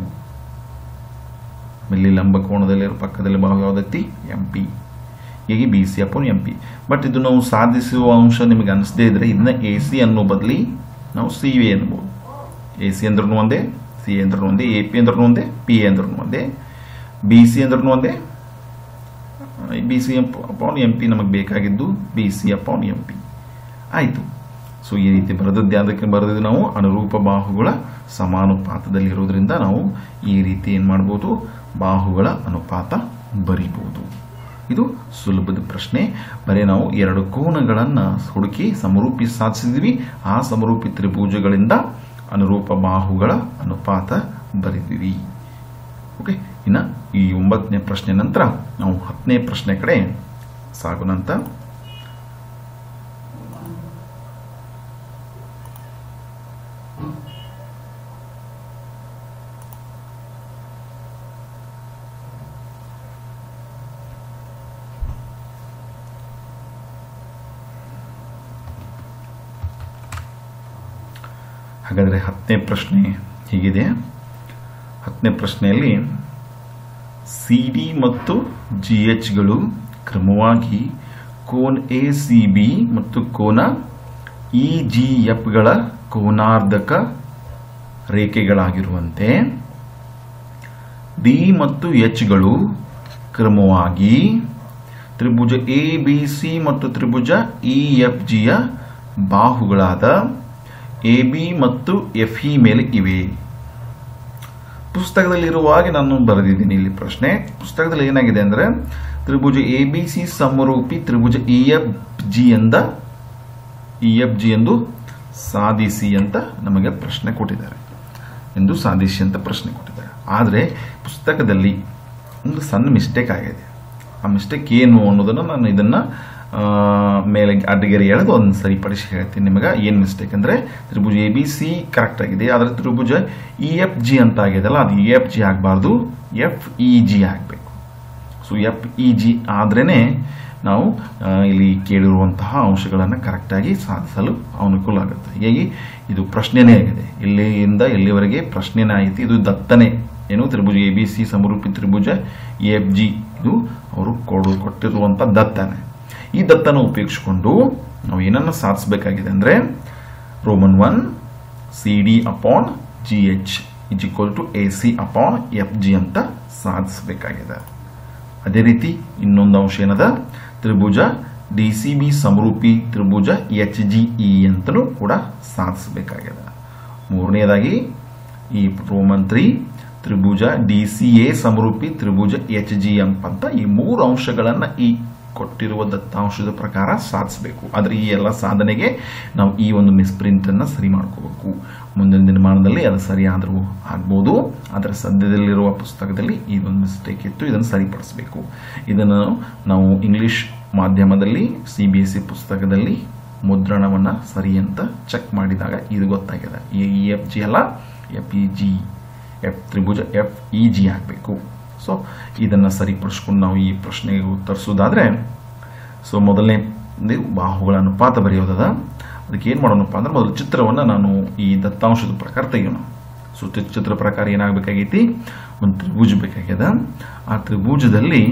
ಇಲ್ಲಿ ಲಂಬಕೋನದಲ್ಲಿರುವ ಪಕ್ಕದಲ್ಲಿ ಬಾಹು ಯಾವುದೈತಿ ಎಂ ಪಿ ಹೀಗೆ B C upon M P but ಇದು ನಾವು ಸಾಧಿಸುವ ಅಂಶ ನಿಮಗೆ ಅನಿಸದೇ ಇದ್ರೆ ಇದನ್ನ ಎ ಸಿ ಅನ್ನೋ ಬದಲಿ ನಾವು ಸಿ ವಿ ಅನ್ಬೋದು ಎ ಸಿ ಅಂದ್ರೂ ಒಂದೇ ಸಿ ಅಂದ್ರೂ ಒಂದೇ ಎ ಪಿ ಅಂದ್ರೂ ಒಂದೇ ಪಿ ಅಂದ್ರೂ ಒಂದೇ ಬಿ ಸಿ ಅಂದ್ರೂ ಒಂದೇ B C upon M P ನಮಗೆ ಬೇಕಾಗಿದ್ದು B C upon M P ಆಯಿತು ಸೊ ಈ ರೀತಿ ಬರೆದದ್ದು ಯಾವುದಕ್ಕೆ ಬರೆದಿದ್ದು ನಾವು ಅನುರೂಪ ಬಾಹುಗಳ ಸಮಾನುಪಾತದಲ್ಲಿರೋದ್ರಿಂದ ನಾವು ಈ ರೀತಿ ಏನು ಮಾಡ್ಬೋದು ಬಾಹುಗಳ ಅನುಪಾತ ಬರಿಬೋದು ಇದು ಸುಲಭದ ಪ್ರಶ್ನೆ ಬರೀ ನಾವು ಎರಡು ಕೋನಗಳನ್ನು ಹುಡುಕಿ ಸಮರೂಪಿ ಸಾಧಿಸಿದ್ವಿ ಆ ಸಮರೂಪಿ ತ್ರಿಭುಜಗಳಿಂದ ಅನುರೂಪ ಬಾಹುಗಳ ಅನುಪಾತ ಬರೆದಿವಿ ಓಕೆ ಇನ್ನು ಈ ಒಂಬತ್ತನೇ ಪ್ರಶ್ನೆ ನಂತರ ನಾವು ಹತ್ತನೇ ಪ್ರಶ್ನೆ ಕಡೆ ಸಾಗೋಣಂತ ಹಾಗಾದರೆ ಹತ್ತನೇ ಪ್ರಶ್ನೆ ಹೀಗಿದೆ ಹತ್ತನೇ ಪ್ರಶ್ನೆಯಲ್ಲಿ ಸಿ ಡಿ ಮತ್ತು ಜಿ ಎಚ್ಗಳು ಕ್ರಮವಾಗಿ ಕೋನ್ ಎ ಸಿ ಬಿ ಮತ್ತು ಕೋನ ಇ ಜಿ ಎಫ್ಗಳ ಕೋನಾರ್ಧಕ ರೇಖೆಗಳಾಗಿರುವಂತೆ ಡಿ ಮತ್ತು ಎಚ್ಗಳು ಕ್ರಮವಾಗಿ ತ್ರಿಭುಜ ಎ ಬಿ ಸಿ ಮತ್ತು ತ್ರಿಭುಜ ಇ ಎಫ್ ಜಿಯ ಬಾಹುಗಳಾದ ಎ ಬಿ ಮತ್ತು ಎಫ್ ಇ ಮೇಲೆ ಇವೆ ಪುಸ್ತಕದಲ್ಲಿರುವಾಗ ನಾನು ಬರೆದಿದ್ದೀನಿ ಇಲ್ಲಿ ಪ್ರಶ್ನೆ ಪುಸ್ತಕದಲ್ಲಿ ಏನಾಗಿದೆ ಅಂದ್ರೆ ತ್ರಿಭುಜ ಎ ಬಿ ಸಿ ಸಮರೂಪಿ ತ್ರಿಭುಜ ಇ ಎಫ್ ಜಿ ಎಂದ ಇ ಎಫ್ ಜಿ ಎಂದು ಸಾಧಿಸಿ ಅಂತ ನಮಗೆ ಪ್ರಶ್ನೆ ಕೊಟ್ಟಿದ್ದಾರೆ ಎಂದು ಸಾಧಿಸಿ ಅಂತ ಪ್ರಶ್ನೆ ಕೊಟ್ಟಿದ್ದಾರೆ ಆದರೆ ಪುಸ್ತಕದಲ್ಲಿ ಒಂದು ಸಣ್ಣ ಮಿಸ್ಟೇಕ್ ಆಗಿದೆ ಆ ಮಿಸ್ಟೇಕ್ ಏನು ಅನ್ನೋದನ್ನು ನಾನು ಇದನ್ನ ಆ, ಮೇಲೆ ಅಡ್ಡಗೆರೆ ಎಳೆದು ಒಂದು ಸರಿಪಡಿಸಿ ಹೇಳ್ತೀನಿ ನಿಮಗೆ ಏನು ಮಿಸ್ಟೇಕ್ ಅಂದ್ರೆ ತ್ರಿಭುಜ ಎ ಬಿ ಸಿ ಕರೆಕ್ಟ್ ಆಗಿದೆ ಆದರೆ ತ್ರಿಭುಜ ಇ ಎಫ್ ಜಿ ಅಂತ ಆಗಿದೆಲ್ಲ ಅದು ಇ ಎಫ್ ಜಿ ಆಗಬಾರ್ದು ಎಫ್ ಇ ಜಿ ಆಗಬೇಕು ಸೊ ಎಫ್ ಇ ಜಿ ಆದ್ರೇನೆ ನಾವು ಆ, ಇಲ್ಲಿ ಕೇಳಿರುವಂತಹ ಅಂಶಗಳನ್ನು ಕರೆಕ್ಟಾಗಿ ಸಾಧಿಸಲು ಅನುಕೂಲ ಆಗುತ್ತೆ ಹೀಗಾಗಿ ಇದು ಪ್ರಶ್ನೆನೇ ಆಗಿದೆ ಇಲ್ಲಿಂದ ಎಲ್ಲಿವರೆಗೆ ಪ್ರಶ್ನೆನೇ ಆಯಿತು ಇದು ದತ್ತನೆ ಏನು ತ್ರಿಭುಜ ಎ ಬಿ ಸಿ ಸಮರೂಪಿ ತ್ರಿಭುಜ ಎ ಎಫ್ ಜಿ ಇದು ಅವರು ಕೊಡು ಕೊಟ್ಟಿರುವಂಥ ದತ್ತನೆ ಈ ದತ್ತನ ಉಪಯೋಗಿಸಿಕೊಂಡು ನಾವು ಏನನ್ನ ಸಾಧಿಸಬೇಕಾಗಿದೆ ಅಂದ್ರೆ Roman one C D upon G H is equal to A C upon F G ಅಂತ ಸಾಧಿಸಬೇಕಾಗಿದೆ ಅದೇ ರೀತಿ ಇನ್ನೊಂದು ಅಂಶ ಏನದ ತ್ರಿಭುಜ ಡಿ ಸಿ ಬಿ ಸಮರೂಪಿ ತ್ರಿಭುಜ ಎಚ್ ಜಿ ಇ ಅಂತಲೂ ಕೂಡ ಸಾಧಿಸಬೇಕಾಗಿದೆ ಮೂರನೆಯದಾಗಿ ಈ ರೋಮನ್ ತ್ರೀ ತ್ರಿಭುಜ ಡಿ ಸಿ ಎ ಸಮರೂಪಿ ತ್ರಿಭುಜ ಎಚ್ ಜಿ ಎಂ ಅಂತ ಈ ಮೂರು ಅಂಶಗಳನ್ನು ಈ ಕೊಟ್ಟಿರುವ ದತ್ತಾಂಶದ ಪ್ರಕಾರ ಸಾಧಿಸಬೇಕು ಆದರೆ ಈ ಎಲ್ಲ ಸಾಧನೆಗೆ ನಾವು ಈ ಒಂದು ಮಿಸ್ಪ್ರಿಂಟ್ ಅನ್ನ ಸರಿ ಮಾಡ್ಕೋಬೇಕು ಮುಂದಿನ ದಿನಮಾನದಲ್ಲಿ ಅದು ಸರಿಯಾದರೂ ಆಗ್ಬೋದು ಆದರೆ ಸದ್ಯದಲ್ಲಿರುವ ಪುಸ್ತಕದಲ್ಲಿ ಈ ಒಂದು ಮಿಸ್ಟೇಕ್ ಇತ್ತು ಇದನ್ನು ಸರಿಪಡಿಸಬೇಕು ಇದನ್ನು ನಾವು ಇಂಗ್ಲಿಷ್ ಮಾಧ್ಯಮದಲ್ಲಿ ಸಿ ಬಿ ಎಸ್ ಸಿ ಪುಸ್ತಕದಲ್ಲಿ ಮುದ್ರಣವನ್ನು ಸರಿ ಅಂತ ಚೆಕ್ ಮಾಡಿದಾಗ ಇದು ಗೊತ್ತಾಗಿದೆ ಇ ಎಫ್ ಜಿ ಅಲ್ಲ ಎಫ್ ಇ ಜಿ ಎಫ್ ತ್ರಿಭುಜ ಎಫ್ ಇ ಜಿ ಆಗಬೇಕು ಸೊ ಇದನ್ನು ಸರಿಪಡಿಸ್ಕೊಂಡು ನಾವು ಈ ಪ್ರಶ್ನೆಗೆ ಉತ್ತರಿಸೋದಾದ್ರೆ ಸೊ ಮೊದಲನೇ ಬಾಹುಗಳ ಅನುಪಾತ ಬರೆಯೋದದ ಅದಕ್ಕೆ ಏನು ಮಾಡೋಣಪ್ಪ ಅಂದ್ರೆ ಮೊದಲು ಚಿತ್ರವನ್ನು ನಾನು ಈ ದತ್ತಾಂಶದ ಪ್ರಕಾರ ತೆಗೆಯೋಣ ಸೊ ಚಿ- ಚಿತ್ರ ಪ್ರಕಾರ ಏನಾಗಬೇಕಾಗೈತಿ ಒಂದು ತ್ರಿಭುಜ ಬೇಕಾಗ್ಯದ ಆ ತ್ರಿಭುಜದಲ್ಲಿ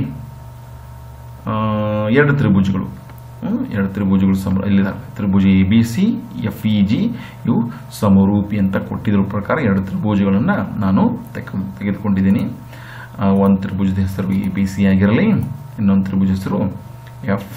ಆ, ಎರಡು ತ್ರಿಭುಜಗಳು ಹ್ಮ್, ಎರಡು ತ್ರಿಭುಜಗಳು ಸಮ ಇಲ್ಲಿದ್ದಾವೆ ತ್ರಿಭುಜ A B C F E G ಇವು ಸಮರೂಪಿ ಅಂತ ಕೊಟ್ಟಿದ್ರ ಪ್ರಕಾರ ಎರಡು ತ್ರಿಭುಜಗಳನ್ನು ನಾನು ತೆಗೆ ತೆಗೆದುಕೊಂಡಿದ್ದೀನಿ ಆ, ಒಂದು ತ್ರಿಭುಜದ ಹೆಸರು ಎ ಬಿ ಸಿ ಆಗಿರಲಿ ಇನ್ನೊಂದು ತ್ರಿಭುಜ ಹೆಸರು ಎಫ್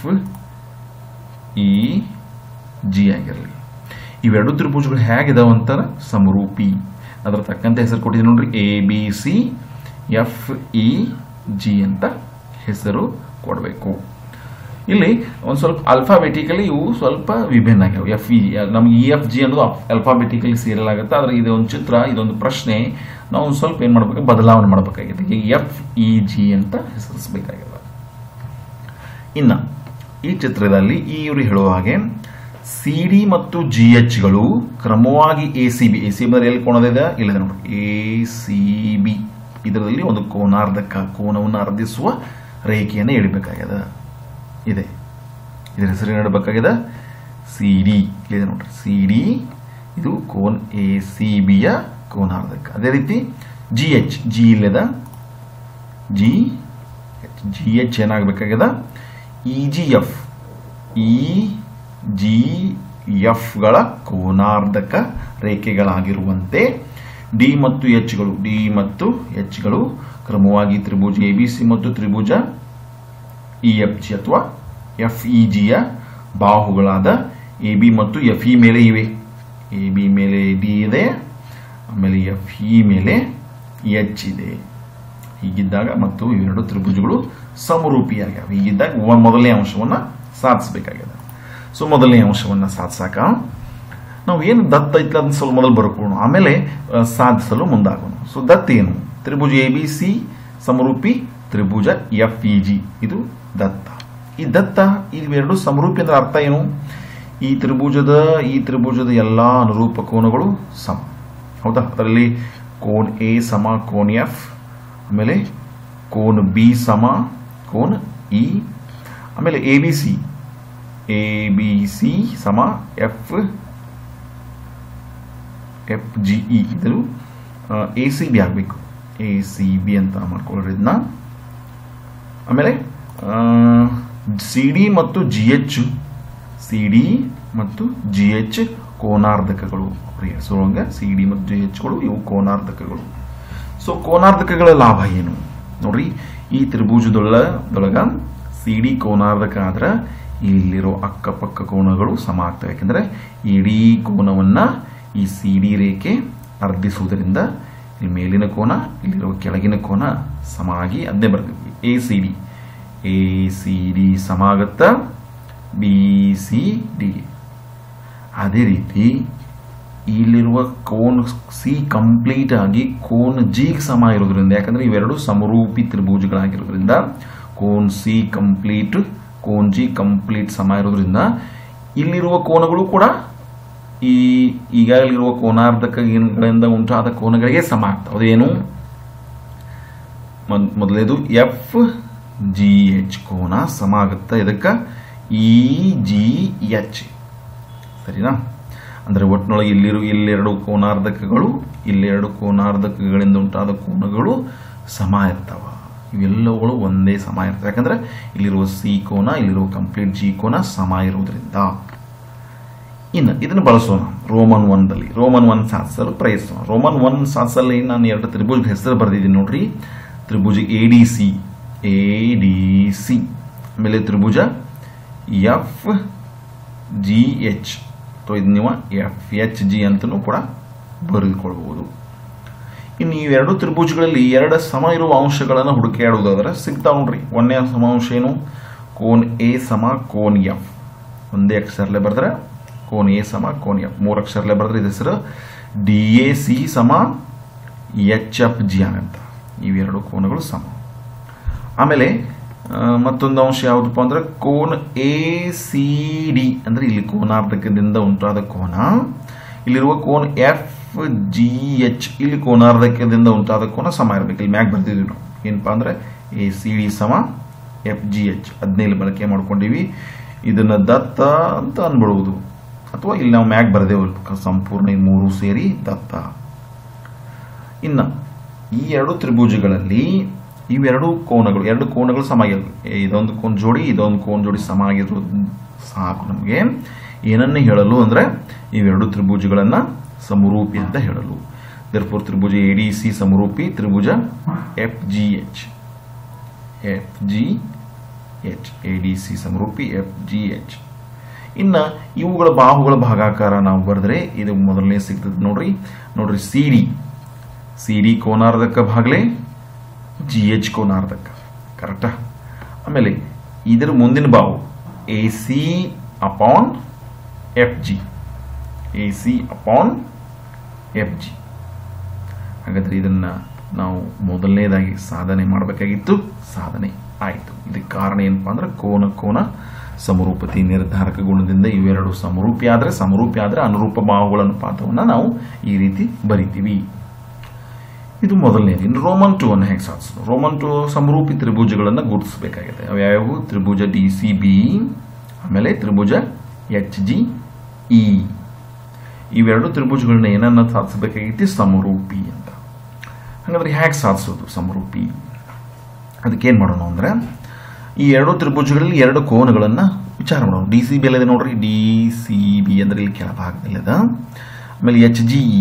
ಇ ಜಿ ಆಗಿರಲಿ ಇವೆರಡು ತ್ರಿಭುಜಗಳು ಹೇಗಿದಾವ ಅಂತಾರೆ ಸಮರೂಪಿ ಅದರ ತಕ್ಕಂತೆ ಹೆಸರು ಕೊಟ್ಟಿದ್ದೀನಿ ನೋಡ್ರಿ A B C F E G ಅಂತ ಹೆಸರು ಕೊಡಬೇಕು ಇಲ್ಲಿ ಒಂದು ಸ್ವಲ್ಪ ಅಲ್ಫಾಬೆಟಿಕಲಿ ಇವು ಸ್ವಲ್ಪ ವಿಭಿನ್ನ ಆಗ್ಯಾವ ಎಫ್ ಇ ನಮ್ಗೆ ಇ ಎಫ್ ಜಿ ಅನ್ನೋದು ಅಲ್ಫಾಬೆಟಿಕಲಿ ಸೀರಿಯಲ್ ಆಗುತ್ತೆ ಆದರೆ ಇದೊಂದು ಚಿತ್ರ ಇದೊಂದು ಪ್ರಶ್ನೆ ನಾವು ಒಂದು ಸ್ವಲ್ಪ ಏನು ಮಾಡ್ಬೇಕು ಬದಲಾವಣೆ ಮಾಡಬೇಕಾಗಿದೆ ಈಗ ಎಫ್ ಇ ಜಿ ಅಂತ ಹೆಸರಿಸಬೇಕಾಗಿದೆ ಇನ್ನ ಈ ಚಿತ್ರದಲ್ಲಿ ಈ ಇವರು ಹೇಳುವ ಹಾಗೆ ಸಿ ಡಿ ಮತ್ತು ಜಿ ಎಚ್ಗಳು ಕ್ರಮವಾಗಿ A C B A C B ಎಲ್ಲಿ ಕೋಣದಿದೆ ಇಲ್ಲಿದೆ ನೋಡಿ ಎ ಸಿ ಬಿ ಇದರಲ್ಲಿ ಒಂದು ಕೋನಾರ್ಧಕ ಕೋನವನ್ನು ಅರ್ಧಿಸುವ ರೇಖೆಯನ್ನು ಎಳಿಬೇಕಾಗ್ಯದ ಇದೆ ಇದರ ಹೆಸರು ಏನಿಡಬೇಕಾಗಿದೆ ಸಿ ಡಿ ಇಲ್ಲಿದೆ ನೋಡ್ರಿ ಸಿ ಡಿ ಇದು ಕೋನ್ ಎ ಸಿ ಬಿಯ ಕೋನಾರ್ಧಕ ಅದೇ ರೀತಿ ಜಿ ಎಚ್ ಜಿ ಇಲ್ಲದ ಜಿ ಜಿ ಎಚ್ ಏನಾಗಬೇಕಾಗ್ಯದ E G F E G ಎಫ್ಗಳ ಕೋನಾರ್ಧಕ ರೇಖೆಗಳಾಗಿರುವಂತೆ ಡಿ ಮತ್ತು ಎಚ್ಗಳು ಡಿ ಮತ್ತು ಎಚ್ಗಳು ಕ್ರಮವಾಗಿ ತ್ರಿಭುಜ ಎ ಬಿ ಸಿ ಮತ್ತು ತ್ರಿಭುಜ ಇ ಎಫ್ ಜಿ ಅಥವಾ ಎಫ್ ಇ ಜಿಯ ಬಾಹುಗಳಾದ ಎ ಬಿ ಮತ್ತು ಎಫ್ ಇ ಮೇಲೆ ಇವೆ ಎ ಬಿ ಮೇಲೆ ಡಿ ಇದೆ ಆಮೇಲೆ ಎಫ್ ಇ ಮೇಲೆ ಎಚ್ ಇದೆ ಹೀಗಿದ್ದಾಗ ಮತ್ತು ಇವೆರಡು ತ್ರಿಭುಜಗಳು ಸಮರೂಪಿಯಾಗ್ಯಾವ ಹೀಗಿದ್ದಾಗ ಒ- ಮೊದಲನೇ ಅಂಶವನ್ನ ಸಾಧಿಸಬೇಕಾಗಿದೆ ಸೊ ಮೊದಲನೇ ಅಂಶವನ್ನ ಸಾಧಿಸಾಕ ನಾವು ಏನು ದತ್ತ ಐತಿ ಅದನ್ನ ಸ್ವಲ್ಪ ಮೊದಲು ಬರ್ಕೋಣ ಆಮೇಲೆ ಆ, ಸಾಧಿಸಲು ಮುಂದಾಗೋಣ ಸೊ ದತ್ತ ಏನು ತ್ರಿಭುಜ ಎ ಬಿ ಸಿ ಸಮರೂಪಿ ತ್ರಿಭುಜ ಎಫ್ ಇ ಜಿ ಇದು ದತ್ತ ಈ ದತ್ತ ಇವೆರಡು ಸಮರೂಪಿ ಅಂದ್ರೆ ಅರ್ಥ ಏನು ಈ ತ್ರಿಭುಜದ ಈ ತ್ರಿಭುಜದ ಎಲ್ಲಾ ಅನುರೂಪ ಕೋನಗಳು ಸಮ ಹೌದಾ ಅದರಲ್ಲಿ ಕೋನ್ ಎ ಸಮ ಕೋನ್ ಎಫ್ ಆಮೇಲೆ ಕೋನ್ ಬಿ ಸಮ ಕೋನ್ ಇ ಆಮೇಲೆ A B C A B C ಸಮ ಎಫ್ ಎಫ್ ಜಿ ಇ ಇದು ಎ ಸಿ ಬಿ ಆಗಬೇಕು ಎ ಸಿ ಬಿ ಅಂತ ಮಾಡ್ಕೊಳ್ಳೋರು ಇದನ್ನ ಆಮೇಲೆ ಸಿ ಡಿ ಮತ್ತು ಜಿ ಎಚ್ ಸಿ ಡಿ ಮತ್ತು ಜಿ ಎಚ್ ಕೋನಾರ್ಧಕಗಳು ಹೆಸರುವಂಗೆ ಸಿ ಡಿ ಮತ್ತು ಜಿ ಎಚ್ಗಳು ಇವು ಕೋನಾರ್ಧಕಗಳು ಸೊ ಕೋನಾರ್ಧಕಗಳ ಲಾಭ ಏನು ನೋಡ್ರಿ ಈ ತ್ರಿಭುಜದೊಳ ದೊಳಗ ಸಿ ಡಿ ಕೋನಾರ್ಧಕ ಆದ್ರೆ ಇಲ್ಲಿರೋ ಅಕ್ಕಪಕ್ಕ ಕೋನಗಳು ಸಮ ಆಗ್ತವೆ ಯಾಕಂದ್ರೆ ಇಡೀ ಕೋನವನ್ನ ಈ ಸಿ ಡಿ ರೇಖೆ ಅರ್ಧಿಸುವುದರಿಂದ ಇಲ್ಲಿ ಮೇಲಿನ ಕೋನ ಇಲ್ಲಿರುವ ಕೆಳಗಿನ ಕೋನ ಸಮ ಆಗಿ ಅದನ್ನೇ ಬರ್ತೀವಿ A C D A C D ಸಮ ಆಗತ್ತ ಬಿ ಸಿ ಡಿ ಅದೇ ರೀತಿ ಇಲ್ಲಿರುವ ಕೋನ್ ಸಿ ಕಂಪ್ಲೀಟ್ ಆಗಿ ಕೋನ್ ಜಿ ಸಮ ಇರೋದ್ರಿಂದ ಯಾಕಂದ್ರೆ ಇವೆರಡು ಸಮರೂಪಿ ತ್ರಿಭುಜಗಳಾಗಿರೋದ್ರಿಂದ ಕೋನ್ ಸಿ ಕಂಪ್ಲೀಟ್ ಕೋನ್ ಜಿ ಕಂಪ್ಲೀಟ್ ಸಮ ಇರೋದ್ರಿಂದ ಇಲ್ಲಿರುವ ಕೋನಗಳು ಕೂಡ ಈ ಈಗಾಗಲಿರುವ ಕೋನಾರ್ಧಕಗಳಿಂದ ಉಂಟಾದ ಕೋನಗಳಿಗೆ ಸಮ ಆಗ್ತವೆ ಅದೇನು ಮೊದ್- ಮೊದಲನೇದು ಎಫ್ ಜಿ ಎಚ್ ಕೋನ ಸಮ ಆಗುತ್ತೆ ಇದಕ್ಕೆ ಇ ಜಿ ಎಚ್ ಸರಿನಾ ಅಂದ್ರೆ ಒಟ್ಟಿನೊಳಗೆ ಇಲ್ಲಿರು ಇಲ್ಲೆರಡು ಕೋನಾರ್ಧಕಗಳು ಇಲ್ಲೆರಡು ಕೋನಾರ್ಧಕಗಳಿಂದ ಉಂಟಾದ ಕೋನಗಳು ಸಮ ಇರ್ತಾವ ಇವೆಲ್ಲವುಗಳು ಒಂದೇ ಸಮ ಇರ್ತವೆ ಯಾಕಂದ್ರೆ ಇಲ್ಲಿರುವ ಸಿ ಕೋನ ಇಲ್ಲಿರುವ ಕಂಪ್ಲೀಟ್ ಜಿ ಕೋನ ಸಮ ಇರುವುದರಿಂದ ಇನ್ನು ಇದನ್ನು ಬಳಸೋಣ ರೋಮನ್ ಒನ್ದಲ್ಲಿ ರೋಮನ್ ಒನ್ ಸಾಧಿಸಲು ಪ್ರಯತ್ನಿಸೋಣ ರೋಮನ್ ಒನ್ ಸಾಧಿಸಲ್ಲಿ ನಾನು ಎರಡು ತ್ರಿಭುಜದ ಹೆಸರು ಬರೆದಿದ್ದೀನಿ ನೋಡ್ರಿ ತ್ರಿಭುಜ A D C A D C ಆಮೇಲೆ ತ್ರಿಭುಜ ಎಫ್ ಜಿ ಎಚ್ ಅಥವಾ ಇದು ನೀವು ಎಫ್ ಎಚ್ ಜಿ ಅಂತಲೂ ಕೂಡ ಬರೆದುಕೊಳ್ಬಹುದು ಇನ್ನು ಇವೆರಡು ತ್ರಿಭುಜಗಳಲ್ಲಿ ಎರಡು ಸಮ ಇರುವ ಅಂಶಗಳನ್ನು ಹುಡುಕಾಡುವುದಾದ್ರೆ ಸಿಗ್ತಾವ ನೋಡ್ರಿ ಒಂದನೇ ಸಮಾಂಶ ಏನು ಕೋನ್ ಎ ಸಮ ಕೋನ್ ಎಫ್ ಒಂದೇ ಅಕ್ಷರಲೆ ಬರೆದ್ರೆ ಕೋನ್ ಎ ಸಮ ಕೋನ್ ಎಫ್ ಮೂರು ಅಕ್ಷರಲೆ ಬರೆದ್ರೆ ಇದು ಹೆಸರು ಡಿ ಎ ಸಿ ಸಮ ಎಚ್ ಎಫ್ ಜಿ ಅಂತ ಇವೆರಡು ಕೋನಗಳು ಸಮ ಆಮೇಲೆ ಆ, ಮತ್ತೊಂದು ಅಂಶ ಯಾವುದಪ್ಪ ಅಂದ್ರೆ ಕೋನ್ ಎ ಸಿ ಡಿ ಅಂದ್ರೆ ಇಲ್ಲಿ ಕೋನಾರ್ಧಕದಿಂದ ಉಂಟಾದ ಕೋನ ಇಲ್ಲಿರುವ ಕೋನ್ ಎಫ್ ಜಿ ಎಚ್ ಇಲ್ಲಿ ಕೋನಾರ್ಧಕದಿಂದ ಉಂಟಾದ ಕೋನ ಸಮ ಇರಬೇಕು ಇಲ್ಲಿ ಮ್ಯಾಗ್ ಬರ್ತಿದ್ವಿ ನಾವು ಏನಪ್ಪಾ ಅಂದ್ರೆ ಎ ಸಿ ಡಿ ಸಮ ಎಫ್ ಜಿ ಎಚ್ ಹದಿನೈದು ಬಳಕೆ ಮಾಡ್ಕೊಂಡಿವಿ ಇದನ್ನ ದತ್ತ ಅಂತ ಅನ್ಬಿಡುವುದು ಅಥವಾ ಇಲ್ಲಿ ನಾವು ಮ್ಯಾಗ್ ಬರೆದೇವು ಸಂಪೂರ್ಣ ಈ ಮೂರು ಸೇರಿ ದತ್ತ ಇನ್ನ ಈ ಎರಡು ತ್ರಿಭುಜಗಳಲ್ಲಿ ಇವೆರಡು ಕೋನಗಳು ಎರಡು ಕೋನಗಳು ಸಮ ಆಗಿರೋದು ಇದೊಂದು ಕೋನ್ ಜೋಡಿ ಇದೊಂದು ಕೋನ್ ಜೋಡಿ ಸಮ ಆಗಿರೋದು ಸಾಕು ನಮಗೆ ಏನನ್ನ ಹೇಳಲು ಅಂದ್ರೆ ಇವೆರಡು ತ್ರಿಭುಜಗಳನ್ನ ಸಮರೂಪಿ ಅಂತ ಹೇಳಲು ದರ್ಫೋರ್ ತ್ರಿಭುಜ ಎ ಡಿ ಸಿ ಸಮರೂಪಿ ತ್ರಿಭುಜ F G H F G H A D C ಸಮರೂಪಿ ಎಫ್ ಜಿ ಎಚ್ ಇನ್ನ ಇವುಗಳ ಬಾಹುಗಳ ಭಾಗಾಕಾರ ನಾವು ಬರೆದ್ರೆ ಇದು ಮೊದಲನೇ ಸಿಗ್ತದೆ ನೋಡ್ರಿ ನೋಡ್ರಿ ಸಿ ಡಿ ಸಿ ಡಿ ಕೋನಾರ್ಧಕ ಭಾಗಲೆ ಜಿ ಎಚ್ ಕೋನಾರ್ಧಕ ಕರೆಕ್ಟಾ ಆಮೇಲೆ ಇದರ ಮುಂದಿನ ಬಾವು A C upon F G A C upon F G ಹಾಗಾದ್ರೆ ಇದನ್ನ ನಾವು ಮೊದಲನೇದಾಗಿ ಸಾಧನೆ ಮಾಡಬೇಕಾಗಿತ್ತು ಸಾಧನೆ ಆಯಿತು ಇದಕ್ಕೆ ಕಾರಣ ಏನಪ್ಪಾ ಅಂದ್ರೆ ಕೋನ ಕೋನ ಸಮರೂಪತಿ ನಿರ್ಧಾರಕ ಗುಣದಿಂದ ಇವೆರಡು ಸಮರೂಪಿ ಆದ್ರೆ ಸಮರೂಪಿ ಆದ್ರೆ ಅನುರೂಪ ಬಾಹುಗಳ ಅನುಪಾತವನ್ನ ನಾವು ಈ ರೀತಿ ಬರಿತೀವಿ ಇದು ಮೊದಲನೇದು ಇನ್ನು ರೋಮನ್ ಟು ಅನ್ನು ಹೇಗೆ ಸಾಧಿಸೋದು ರೋಮನ್ ಟು ಸಮರೂಪಿ ತ್ರಿಭುಜಗಳನ್ನು ಗುರುತಿಸಬೇಕಾಗಿದೆ ಅವು ಯಾವ್ಯಾವು ತ್ರಿಭುಜ ಡಿ ಸಿ ಬಿ ಆಮೇಲೆ ತ್ರಿಭುಜ ಎಚ್ ಜಿ ಇ ಇವೆರಡು ತ್ರಿಭುಜಗಳನ್ನ ಏನನ್ನ ಸಾಧಿಸಬೇಕಾಗಿತ್ತು ಸಮರೂಪಿ ಅಂತ ಹಾಗಾದ್ರೆ ಹೇಗೆ ಸಾಧಿಸೋದು ಸಮರೂಪಿ ಅದಕ್ಕೇನು ಮಾಡೋಣ ಅಂದ್ರೆ ಈ ಎರಡು ತ್ರಿಭುಜಗಳಲ್ಲಿ ಎರಡು ಕೋನಗಳನ್ನ ವಿಚಾರ ಮಾಡೋಣ ಡಿ ಸಿ ಬಿ ಇದೆ ನೋಡ್ರಿ ಡಿ ಸಿ ಬಿ ಅಂದ್ರೆ ಇಲ್ಲಿ ಕೆಳಭಾಗದಲ್ಲಿ ಅದ ಆಮೇಲೆ H G E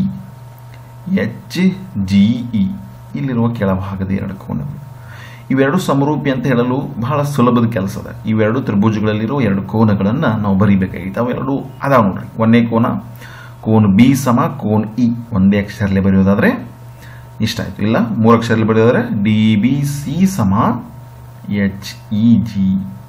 H G E ಇಲ್ಲಿರುವ ಕೆಳಭಾಗದ ಎರಡು ಕೋನಗಳು ಇವೆರಡು ಸಮರೂಪಿ ಅಂತ ಹೇಳಲು ಬಹಳ ಸುಲಭದ ಕೆಲಸ ಅದ ಇವೆರಡು ತ್ರಿಭುಜಗಳಲ್ಲಿರೋ ಎರಡು ಕೋನಗಳನ್ನ ನಾವು ಬರಿಬೇಕಾಗಿತ್ತು ಅವೆರಡು ಅದಾವ ನೋಡ್ರಿ ಒಂದೇ ಕೋನ ಕೋನ್ ಬಿ ಸಮ ಕೋನ್ ಇ ಒಂದೇ ಅಕ್ಷರಲೆ ಬರೆಯೋದಾದ್ರೆ ಇಷ್ಟ ಆಯ್ತು ಇಲ್ಲ ಮೂರು ಅಕ್ಷರಲೆ ಬರೆಯೋದಾದ್ರೆ ಡಿ ಬಿ ಸಿ ಸಮ ಎಚ್ ಇ ಜಿ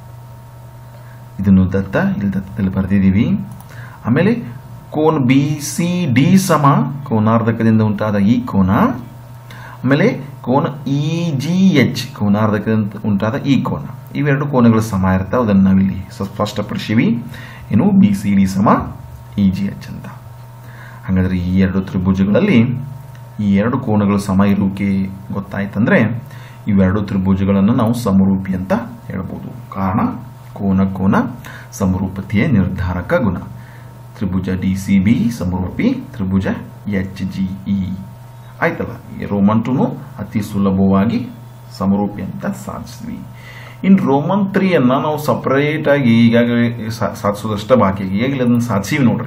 ಇದನ್ನು ದತ್ತ ಇಲ್ಲಿ ದತ್ತದಲ್ಲಿ ಬರೆದಿದ್ದೀವಿ ಆಮೇಲೆ ಕೋನ್ ಬಿ ಸಿ ಡಿ ಸಮ ಕೋನಾರ್ಧಕದಿಂದ ಉಂಟಾದ ಈ ಕೋನ ಆಮೇಲೆ ಕೋನ ಇ ಜಿ ಎಚ್ ಕೋನಾರ್ಧಕದಿಂದ ಉಂಟಾದ ಈ ಕೋನ ಇವೆರಡು ಕೋನಗಳು ಸಮ ಇರ್ತಾವೆ ಅದನ್ನು ನಾವಿಲ್ಲಿ ಸ- ಸ್ಪಷ್ಟಪಡಿಸಿವಿ ಏನು ಬಿ ಸಿ ಡಿ ಸಮ ಇ ಜಿ ಎಚ್ ಅಂತ ಹಾಗಾದ್ರೆ ಈ ಎರಡು ತ್ರಿಭುಜಗಳಲ್ಲಿ ಈ ಎರಡು ಕೋನಗಳು ಸಮ ಇರುವಿಕೆ ಗೊತ್ತಾಯ್ತಂದ್ರೆ ಇವೆರಡು ತ್ರಿಭುಜಗಳನ್ನು ನಾವು ಸಮರೂಪಿ ಅಂತ ಹೇಳ್ಬೋದು ಕಾರಣ ಕೋನ ಕೋನ ಸಮರೂಪತೆಯ ನಿರ್ಧಾರಕ ಗುಣ ತ್ರಿಭುಜ ಡಿ ಸಿ ಬಿ ಸಮರೂಪಿ ತ್ರಿಭುಜ ಎಚ್ ಜಿ ಇ ಆಯ್ತಲ್ಲ ಈ ರೋಮನ್ ಟೂನು ಅತಿ ಸುಲಭವಾಗಿ ಸಮರೂಪಿ ಅಂತ ಸಾಧಿಸಿದ್ವಿ ಇನ್ನು ರೋಮನ್ ತ್ರೀಯನ್ನ ನಾವು ಸಪರೇಟ್ ಆಗಿ ಈಗಾಗಲೇ ಸಾ- ಸಾಧಿಸೋದಷ್ಟ ಬಾಕಿ ಈಗಾಗಲೇ ಅದನ್ನು ಸಾಧಿಸಿವಿ ನೋಡ್ರಿ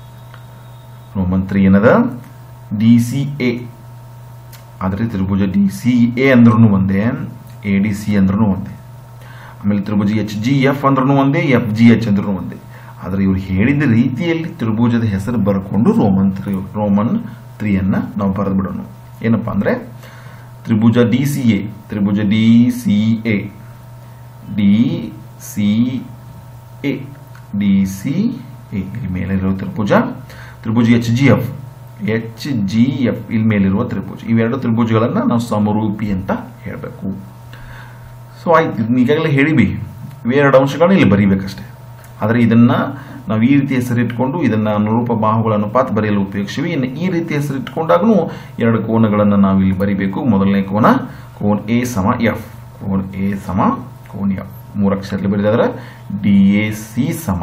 ರೋಮನ್ ತ್ರೀ ಏನದ ಡಿ ಸಿ ಎ ಆದರೆ ತ್ರಿಭುಜ ಡಿ ಸಿ ಎ ಅಂದ್ರೂ ಒಂದೇ ಎ ಡಿ ಸಿ ಅಂದ್ರೂ ಒಂದೇ ಆಮೇಲೆ ತ್ರಿಭುಜ ಎಚ್ ಜಿ ಎಫ್ ಅಂದ್ರೂ ಒಂದೇ ಎಫ್ ಜಿ ಎಚ್ ಅಂದ್ರೂ ಒಂದೇ ಆದರೆ ಇವ್ರು ಹೇಳಿದ ರೀತಿಯಲ್ಲಿ ತ್ರಿಭುಜದ ಹೆಸರು ಬರ್ಕೊಂಡು ರೋಮನ್ ತ್ರಿ ರೋಮನ್ ತ್ರೀಯನ್ನ ನಾವು ಬರೆದು ಬಿಡೋಣ ಏನಪ್ಪಾ ಅಂದ್ರೆ ತ್ರಿಭುಜ ಡಿ ಸಿ ಎ ತ್ರಿಭುಜ D C A D C A D C A ಇಲ್ಲಿ ಮೇಲಿರುವ ತ್ರಿಭುಜ ತ್ರಿಭುಜ H G F H G F ಇಲ್ಲಿ ಮೇಲಿರುವ ತ್ರಿಭುಜ ಇವೆರಡು ತ್ರಿಭುಜಗಳನ್ನ ನಾವು ಸಮರೂಪಿ ಅಂತ ಹೇಳಬೇಕು ಸೊ ಆಯ್ತು ಇದನ್ನ ಈಗಾಗಲೇ ಹೇಳಿವಿ ಇವೆರಡು ಅಂಶಗಳನ್ನ ಇಲ್ಲಿ ಬರೀಬೇಕಷ್ಟೇ ಆದರೆ ಇದನ್ನ ನಾವು ಈ ರೀತಿ ಹೆಸರಿಟ್ಕೊಂಡು ಇದನ್ನ ಅನುರೂಪ ಬಾಹುಗಳ ಅನುಪಾತ ಬರೆಯಲು ಉಪಯೋಗಿಸಿವಿ ಇನ್ನು ಈ ರೀತಿ ಹೆಸರಿಟ್ಕೊಂಡಾಗೂ ಎರಡು ಕೋನಗಳನ್ನು ನಾವು ಇಲ್ಲಿ ಬರಿಬೇಕು ಮೊದಲನೇ ಕೋನ ಕೋನ್ ಎ ಸಮ ಎಫ್ ಕೋನ್ ಎ ಸಮ ಕೋನ್ ಎಫ್ ಮೂರು ಅಕ್ಷರದಲ್ಲಿ ಬರೆದಾದ್ರೆ ಡಿ ಎ ಸಿ ಸಮ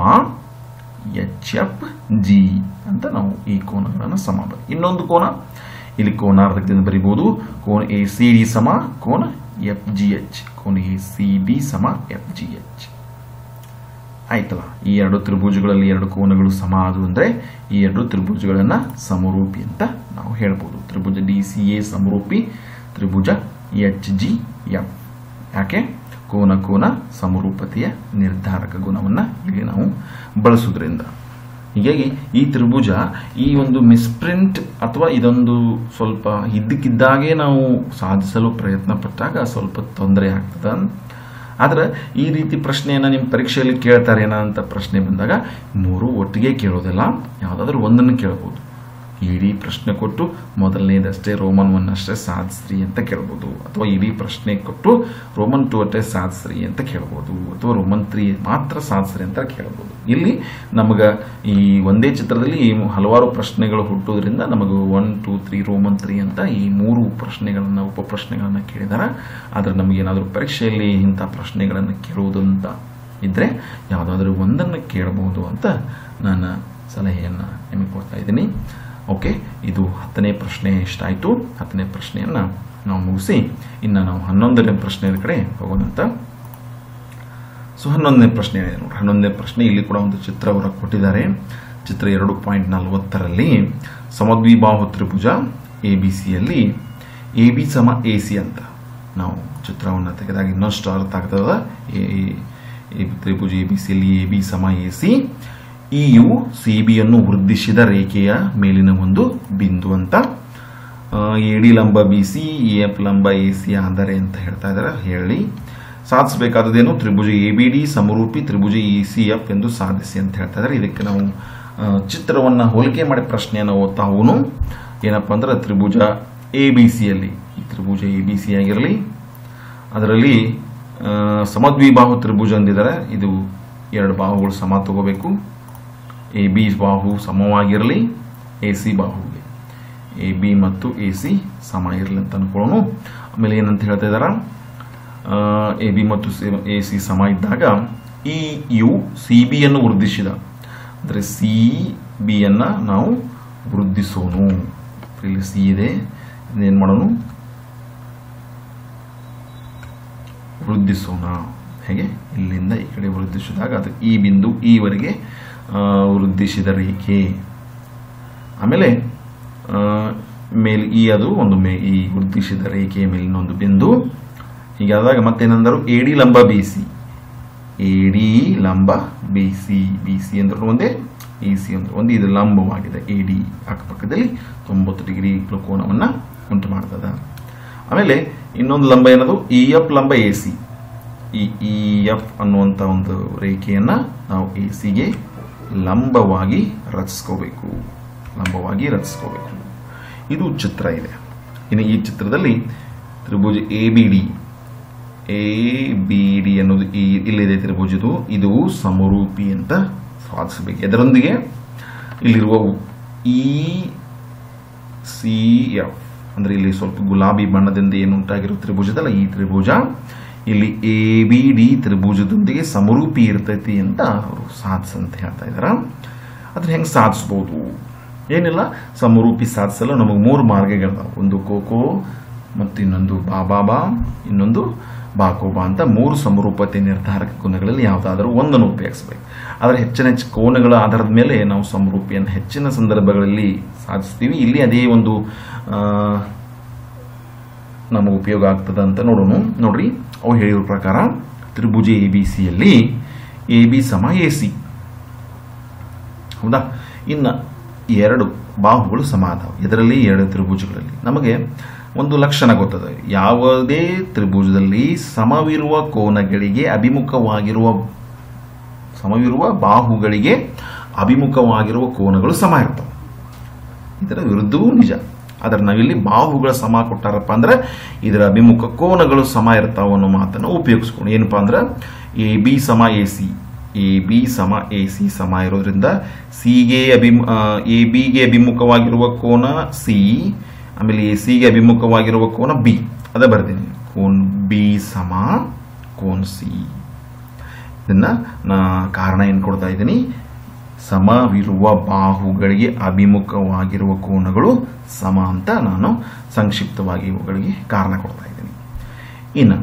ಎಚ್ ಎಫ್ ಜಿ ಅಂತ ನಾವು ಈ ಕೋನಗಳನ್ನು ಸಮ ಬರಿ ಇನ್ನೊಂದು ಕೋನ ಇಲ್ಲಿ ಕೋನಾರ್ಧಕದಿಂದ ಬರಿಬಹುದು ಕೋನ್ ಎ ಸಿ ಡಿ ಸಮ ಕೋನ ಎಫ್ ಜಿ ಎಚ್ ಕೋನ್ ಎ ಸಿ ಡಿ ಸಮ ಎಫ್ ಜಿ ಎಚ್ ಆಯ್ತಲ್ಲ ಈ ಎರಡು ತ್ರಿಭುಜಗಳಲ್ಲಿ ಎರಡು ಕೋನಗಳು ಸಮ ಆದವು ಅಂದ್ರೆ ಈ ಎರಡು ತ್ರಿಭುಜಗಳನ್ನ ಸಮರೂಪಿ ಅಂತ ನಾವು ಹೇಳ್ಬೋದು ತ್ರಿಭುಜ ಡಿ ಸಿ ಎ ಸಮರೂಪಿ ತ್ರಿಭುಜ ಎಚ್ ಜಿ ಎಫ್ ಯಾಕೆ ಕೋನ ಕೋನ ಸಮರೂಪತೆಯ ನಿರ್ಧಾರಕ ಗುಣವನ್ನ ಇಲ್ಲಿ ನಾವು ಬಳಸುವುದರಿಂದ ಹೀಗಾಗಿ ಈ ತ್ರಿಭುಜ ಈ ಒಂದು ಮಿಸ್ಪ್ರಿಂಟ್ ಅಥವಾ ಇದೊಂದು ಸ್ವಲ್ಪ ಇದ್ದಕ್ಕಿದ್ದಾಗೆ ನಾವು ಸಾಧಿಸಲು ಪ್ರಯತ್ನ ಪಟ್ಟಾಗ ಸ್ವಲ್ಪ ತೊಂದರೆ ಆಗ್ತದೆ ಆದ್ರೆ ಈ ರೀತಿ ಪ್ರಶ್ನೆಯನ್ನ ನಿಮ್ಮ ಪರೀಕ್ಷೆಯಲ್ಲಿ ಕೇಳ್ತಾರೇನ ಅಂತ ಪ್ರಶ್ನೆ ಬಂದಾಗ ಮೂರು ಒಟ್ಟಿಗೆ ಕೇಳೋದಿಲ್ಲ ಯಾವುದಾದ್ರೂ ಒಂದನ್ನು ಕೇಳ್ಬೋದು ಇಡೀ ಪ್ರಶ್ನೆ ಕೊಟ್ಟು ಮೊದಲನೇದಷ್ಟೇ ರೋಮನ್ ಒನ್ ಅಷ್ಟೇ ಸಾಧಿಸ್ರಿ ಅಂತ ಕೇಳ್ಬೋದು ಅಥವಾ ಇಡೀ ಪ್ರಶ್ನೆ ಕೊಟ್ಟು ರೋಮನ್ ಟು ಅಷ್ಟೇ ಸಾಧಿಸ್ರಿ ಅಂತ ಕೇಳ್ಬೋದು ಅಥವಾ ರೋಮನ್ ತ್ರೀ ಮಾತ್ರ ಸಾಧಿಸ್ರಿ ಅಂತ ಕೇಳ್ಬೋದು ಇಲ್ಲಿ ನಮಗೆ ಈ ಒಂದೇ ಚಿತ್ರದಲ್ಲಿ ಹಲವಾರು ಪ್ರಶ್ನೆಗಳು ಹುಟ್ಟೋದ್ರಿಂದ ನಮಗೆ one two three Roman three ಅಂತ ಈ ಮೂರು ಪ್ರಶ್ನೆಗಳನ್ನು ಉಪ ಪ್ರಶ್ನೆಗಳನ್ನು ಕೇಳಿದಾರೆ ಆದರೆ ನಮಗೇನಾದರೂ ಪರೀಕ್ಷೆಯಲ್ಲಿ ಇಂಥ ಪ್ರಶ್ನೆಗಳನ್ನು ಕೇಳುವುದಂತ ಇದ್ದರೆ ಯಾವುದಾದ್ರೂ ಒಂದನ್ನು ಕೇಳಬಹುದು ಅಂತ ನಾನು ಸಲಹೆಯನ್ನು ನಿಮಗೆ ಕೊಡ್ತಾ ಇದ್ದೀನಿ ಓಕೆ ಇದು ಹತ್ತನೇ ಪ್ರಶ್ನೆ ಎಷ್ಟಾಯಿತು ಹತ್ತನೇ ಪ್ರಶ್ನೆಯನ್ನು ನಾವು ಮುಗಿಸಿ ಇನ್ನು ನಾವು ಹನ್ನೊಂದನೇ ಪ್ರಶ್ನೆಯ ಕಡೆ ಹೋಗೋಣಂತ ಸೊ ಹನ್ನೊಂದನೇ ಪ್ರಶ್ನೆ ಇದೆ ನೋಡಿ ಹನ್ನೊಂದನೇ ಪ್ರಶ್ನೆ ಇಲ್ಲಿ ಕೂಡ ಒಂದು ಚಿತ್ರ ಅವರ ಕೊಟ್ಟಿದ್ದಾರೆ ಚಿತ್ರ ಎರಡು ಪಾಯಿಂಟ್ ನಲವತ್ತರಲ್ಲಿ ಸಮದ್ವಿಬಾಹು ತ್ರಿಭುಜ ಎ ಬಿ ಸಿಯಲ್ಲಿ ಎ ಬಿ ಸಮ ಎ ಸಿ ಅಂತ ನಾವು ಚಿತ್ರವನ್ನು ತೆಗೆದಾಗ ಇನ್ನಷ್ಟು ಅರ್ಥ ಆಗ್ತದ ಎ ಎ ತ್ರಿಭುಜ ಎ ಬಿ ಸಿಯಲ್ಲಿ ಎ ಬಿ ಸಮ ಎ ಸಿ ಇ ಯು ಸಿ ಬಿಯನ್ನು ವೃದ್ಧಿಸಿದ ರೇಖೆಯ ಮೇಲಿನ ಒಂದು ಬಿಂದು ಅಂತ ಎ ಡಿ ಲಂಬ ಬಿ ಸಿ ಇ ಎಫ್ ಲಂಬ ಎ ಸಿ ಆದರೆ ಅಂತ ಹೇಳ್ತಾ ಇದ್ದಾರೆ ಹೇಳಿ ಸಾಧಿಸಬೇಕಾದದೇನು ತ್ರಿಭುಜ ಎ ಬಿ ಡಿ ಸಮರೂಪಿ ತ್ರಿಭುಜ ಇ ಸಿ ಎಫ್ ಎಂದು ಸಾಧಿಸಿ ಅಂತ ಹೇಳ್ತಾ ಇದ್ದಾರೆ ಇದಕ್ಕೆ ನಾವು ಆ, ಚಿತ್ರವನ್ನ ಹೋಲಿಕೆ ಮಾಡಿ ಪ್ರಶ್ನೆಯನ್ನು ಓದ್ತಾ ಹೋಗುನು ಏನಪ್ಪಾ ಅಂದ್ರೆ ತ್ರಿಭುಜ ಎ ಬಿ ಸಿಯಲ್ಲಿ ಈ ತ್ರಿಭುಜ ಎ ಬಿ ಸಿ ಆಗಿರಲಿ ಅದರಲ್ಲಿ ಆ, ಸಮದ್ವಿಬಾಹು ತ್ರಿಭುಜ ಅಂದಿದ್ದಾರೆ ಇದು ಎರಡು ಬಾಹುಗಳು ಸಮ ತಗೋಬೇಕು ಎ ಬಿ ಬಾಹು ಸಮವಾಗಿರಲಿ ಎ ಸಿ ಬಾಹುಗೆ ಎ ಬಿ ಮತ್ತು ಎ ಸಿ ಸಮ ಇರಲಿ ಅಂತ ಅನ್ಕೊಳ್ಳೋಣ ಆಮೇಲೆ ಏನಂತ ಹೇಳ್ತಾ ಇದಾರ ಎ ಬಿ ಮತ್ತು ಎ ಸಿ ಸಮ ಇದ್ದಾಗ ಈ ಯು ಸಿ ಬಿಯನ್ನು ವೃದ್ಧಿಸಿದ ಅಂದರೆ ಸಿ ಬಿಯನ್ನು ನಾವು ವೃದ್ಧಿಸೋಣ ಇಲ್ಲಿ ಸಿ ಇದೆ ಏನು ಮಾಡೋಣ ವೃದ್ಧಿಸೋಣ ಹೇಗೆ ಇಲ್ಲಿಂದ ಈ ಕಡೆ ವೃದ್ಧಿಸಿದಾಗ ಅದು ಈ ಬಿಂದು ಈವರೆಗೆ ಆ, ವೃದ್ಧಿಸಿದ ರೇಖೆ ಆಮೇಲೆ ಆ, ಮೇಲ್ ಈ ಅದು ಒಂದು ಮೇ ಈ ವೃದ್ಧಿಸಿದ ರೇಖೆಯ ಮೇಲಿನ ಒಂದು ಬಿಂದು ಹೀಗಾದಾಗ ಮತ್ತೇನಂದರು ಎಡಿ ಲಂಬ ಬಿ ಸಿ ಎಡಿ ಲಂಬ ಬಿ ಸಿ ಬಿ ಸಿ ಅಂದ್ರೆ ಒಂದೇ ಇ ಸಿ ಅಂದ್ರೆ ಒಂದು ಇದು ಲಂಬವಾಗಿದೆ ಎ ಡಿ ಅಕ್ಕಪಕ್ಕದಲ್ಲಿ ತೊಂಬತ್ತು ಡಿಗ್ರಿ ಕೋನವನ್ನು ಉಂಟು ಮಾಡ್ತದ ಆಮೇಲೆ ಇನ್ನೊಂದು ಲಂಬ ಏನದು ಇ ಎಫ್ ಲಂಬ ಎ ಸಿ ಈ ಇ ಎಫ್ ಅನ್ನುವಂಥ ಒಂದು ರೇಖೆಯನ್ನು ನಾವು ಎ ಸಿಗೆ ಲಂಬವಾಗಿ ರಚಿಸ್ಕೋಬೇಕು ಲಂಬವಾಗಿ ರಚಿಸ್ಕೋಬೇಕು ಇದು ಚಿತ್ರ ಇದೆ ಇನ್ನು ಈ ಚಿತ್ರದಲ್ಲಿ ತ್ರಿಭುಜ A B D A B D ಅನ್ನೋದು ಈ ಇಲ್ಲಿದೆ ತ್ರಿಭುಜದು ಇದು ಸಮರೂಪಿ ಅಂತ ಸಾಧಿಸಬೇಕು ಇದರೊಂದಿಗೆ ಇಲ್ಲಿರುವ ಇ ಸಿ ಎಫ್ ಅಂದ್ರೆ ಇಲ್ಲಿ ಸ್ವಲ್ಪ ಗುಲಾಬಿ ಬಣ್ಣದಿಂದ ಏನು ಉಂಟಾಗಿರೋ ತ್ರಿಭುಜದಲ್ಲ ಈ ತ್ರಿಭುಜ ಇಲ್ಲಿ ಎ ಬಿ ಡಿ ತ್ರಿಭುಜದೊಂದಿಗೆ ಸಮರೂಪಿ ಇರ್ತೈತಿ ಅಂತ ಅವರು ಸಾಧಿಸ ಅಂತ ಹೇಳ್ತಾ ಇದಾರ ಅದನ್ನ ಹೆಂಗೆ ಸಾಧಿಸ್ಬೋದು ಏನಿಲ್ಲ ಸಮರೂಪಿ ಸಾಧಿಸಲು ನಮಗೆ ಮೂರು ಮಾರ್ಗಗಳಿದಾವೆ ಒಂದು ಕೋಕೋ ಮತ್ತು ಇನ್ನೊಂದು ಬಾಬಾಬಾ ಇನ್ನೊಂದು ಬಾಕೋಬಾ ಅಂತ ಮೂರು ಸಮರೂಪತೆ ನಿರ್ಧಾರಕ ಗುಣಗಳಲ್ಲಿ ಯಾವುದಾದರೂ ಒಂದನ್ನು ಉಪಯೋಗಿಸಬೇಕು ಆದರೆ ಹೆಚ್ಚಿನ ಹೆಚ್ಚು ಕೋನಗಳ ಆಧಾರದ ಮೇಲೆ ನಾವು ಸಮರೂಪಿಯನ್ನು ಹೆಚ್ಚಿನ ಸಂದರ್ಭಗಳಲ್ಲಿ ಸಾಧಿಸ್ತೀವಿ ಇಲ್ಲಿ ಅದೇ ಒಂದು ಆ, ನಮಗೆ ಉಪಯೋಗ ಆಗ್ತದೆ ಅಂತ ನೋಡೋಣ ನೋಡ್ರಿ ಅವು ಹೇಳಿರೋ ಪ್ರಕಾರ ತ್ರಿಭುಜ ಎ ಬಿ ಸಿಯಲ್ಲಿ ಎ ಬಿ ಸಮ ಎ ಸಿ ಹೌದಾ ಇನ್ನು ಎರಡು ಬಾಹುಗಳು ಸಮ ಅದಾವ ಇದರಲ್ಲಿ ಎರಡು ತ್ರಿಭುಜಗಳಲ್ಲಿ ನಮಗೆ ಒಂದು ಲಕ್ಷಣ ಗೊತ್ತದ ಯಾವುದೇ ತ್ರಿಭುಜದಲ್ಲಿ ಸಮವಿರುವ ಕೋನಗಳಿಗೆ ಅಭಿಮುಖವಾಗಿರುವ ಸಮವಿರುವ ಬಾಹುಗಳಿಗೆ ಅಭಿಮುಖವಾಗಿರುವ ಕೋನಗಳು ಸಮ ಇರ್ತವೆ ಇದರ ವಿರುದ್ಧವೂ ನಿಜ ಆದರೆ ನಾವಿಲ್ಲಿ ಬಾಹುಗಳ ಸಮ ಕೊಟ್ಟಾರಪ್ಪ ಅಂದ್ರೆ ಇದರ ಅಭಿಮುಖ ಕೋನಗಳು ಸಮ ಇರ್ತಾವ ಅನ್ನೋ ಮಾತನ್ನು ಉಪಯೋಗಿಸ್ಕೊಂಡು ಏನಪ್ಪಾ ಅಂದ್ರೆ ಎ ಬಿ ಸಮ ಎ ಸಿ ಎ ಬಿ ಸಮ ಎ ಸಿ ಸಮ ಇರೋದ್ರಿಂದ ಸಿಗೆ ಅಭಿಮು ಎ ಬಿಗೆ ಅಭಿಮುಖವಾಗಿರುವ ಕೋನ ಸಿ ಆಮೇಲೆ ಎ ಸಿಗೆ ಅಭಿಮುಖವಾಗಿರುವ ಕೋನ ಬಿ ಅದ ಬರ್ತೀನಿ ಕೋನ್ ಬಿ ಸಮ ಕೋನ್ ಸಿ ಇದನ್ನ ನಾ ಕಾರಣ ಏನು ಕೊಡ್ತಾ ಇದ್ದೀನಿ ಸಮವಿರುವ ಬಾಹುಗಳಿಗೆ ಅಭಿಮುಖವಾಗಿರುವ ಕೋನಗಳು ಸಮ ಅಂತ ನಾನು ಸಂಕ್ಷಿಪ್ತವಾಗಿ ಇವುಗಳಿಗೆ ಕಾರಣ ಕೊಡ್ತಾ ಇದ್ದೀನಿ ಇನ್ನು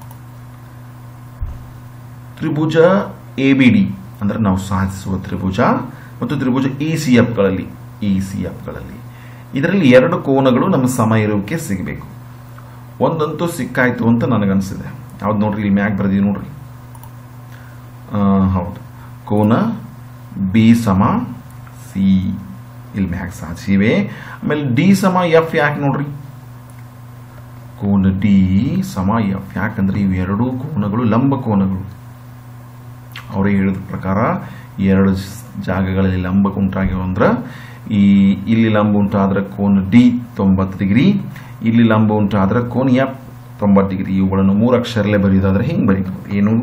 ತ್ರಿಭುಜ ಎ ಬಿ ಡಿ ಅಂದ್ರೆ ನಾವು ಸಾಧಿಸುವ ತ್ರಿಭುಜ ಮತ್ತು ತ್ರಿಭುಜ ಇ ಸಿ ಎಫ್ಗಳಲ್ಲಿ ಇ ಸಿ ಎಫ್ಗಳಲ್ಲಿ ಇದರಲ್ಲಿ ಎರಡು ಕೋನಗಳು ನಮ್ಮ ಸಮ ಇರೋಕೆ ಸಿಗಬೇಕು ಒಂದಂತೂ ಸಿಕ್ಕಾಯ್ತು ಅಂತ ನನಗನ್ಸಿದೆ ಯಾವ್ದು ನೋಡ್ರಿ ಇಲ್ಲಿ ಮ್ಯಾಗ್ ಬರ್ದೀವಿ ನೋಡ್ರಿ ಆ, ಹೌದು ಕೋನ ಬಿ ಸಮ ಸಿ ಇಲ್ಲಿ ಮ್ಯಾಗ ಸಾಧಿಸಿವೆ ಆಮೇಲೆ ಡಿ ಸಮ ಎಫ್ ಯಾಕೆ ನೋಡ್ರಿ ಕೋನ ಡಿ ಸಮ ಎಫ್ ಯಾಕಂದ್ರೆ ಇವೆರಡೂ ಕೋನಗಳು ಲಂಬ ಕೋನಗಳು ಅವರೇ ಹೇಳಿದ ಪ್ರಕಾರ ಎರಡು ಜಾಗಗಳಲ್ಲಿ ಲಂಬ ಉಂಟಾಗ್ಯಾವ ಅಂದ್ರೆ ಈ ಇಲ್ಲಿ ಲಂಬ ಉಂಟಾದ್ರೆ ಕೋನ ಡಿ ತೊಂಬತ್ತು ಡಿಗ್ರಿ ಇಲ್ಲಿ ಲಂಬ ಉಂಟಾದ್ರೆ ಕೋನ ಎಫ್ ತೊಂಬತ್ತು ಡಿಗ್ರಿ ಇವುಗಳನ್ನು ಮೂರು ಅಕ್ಷರಲ್ಲೇ ಬರೆಯೋದಾದ್ರೆ ಹಿಂಗೆ ಬರೀಬೋದು ಏನು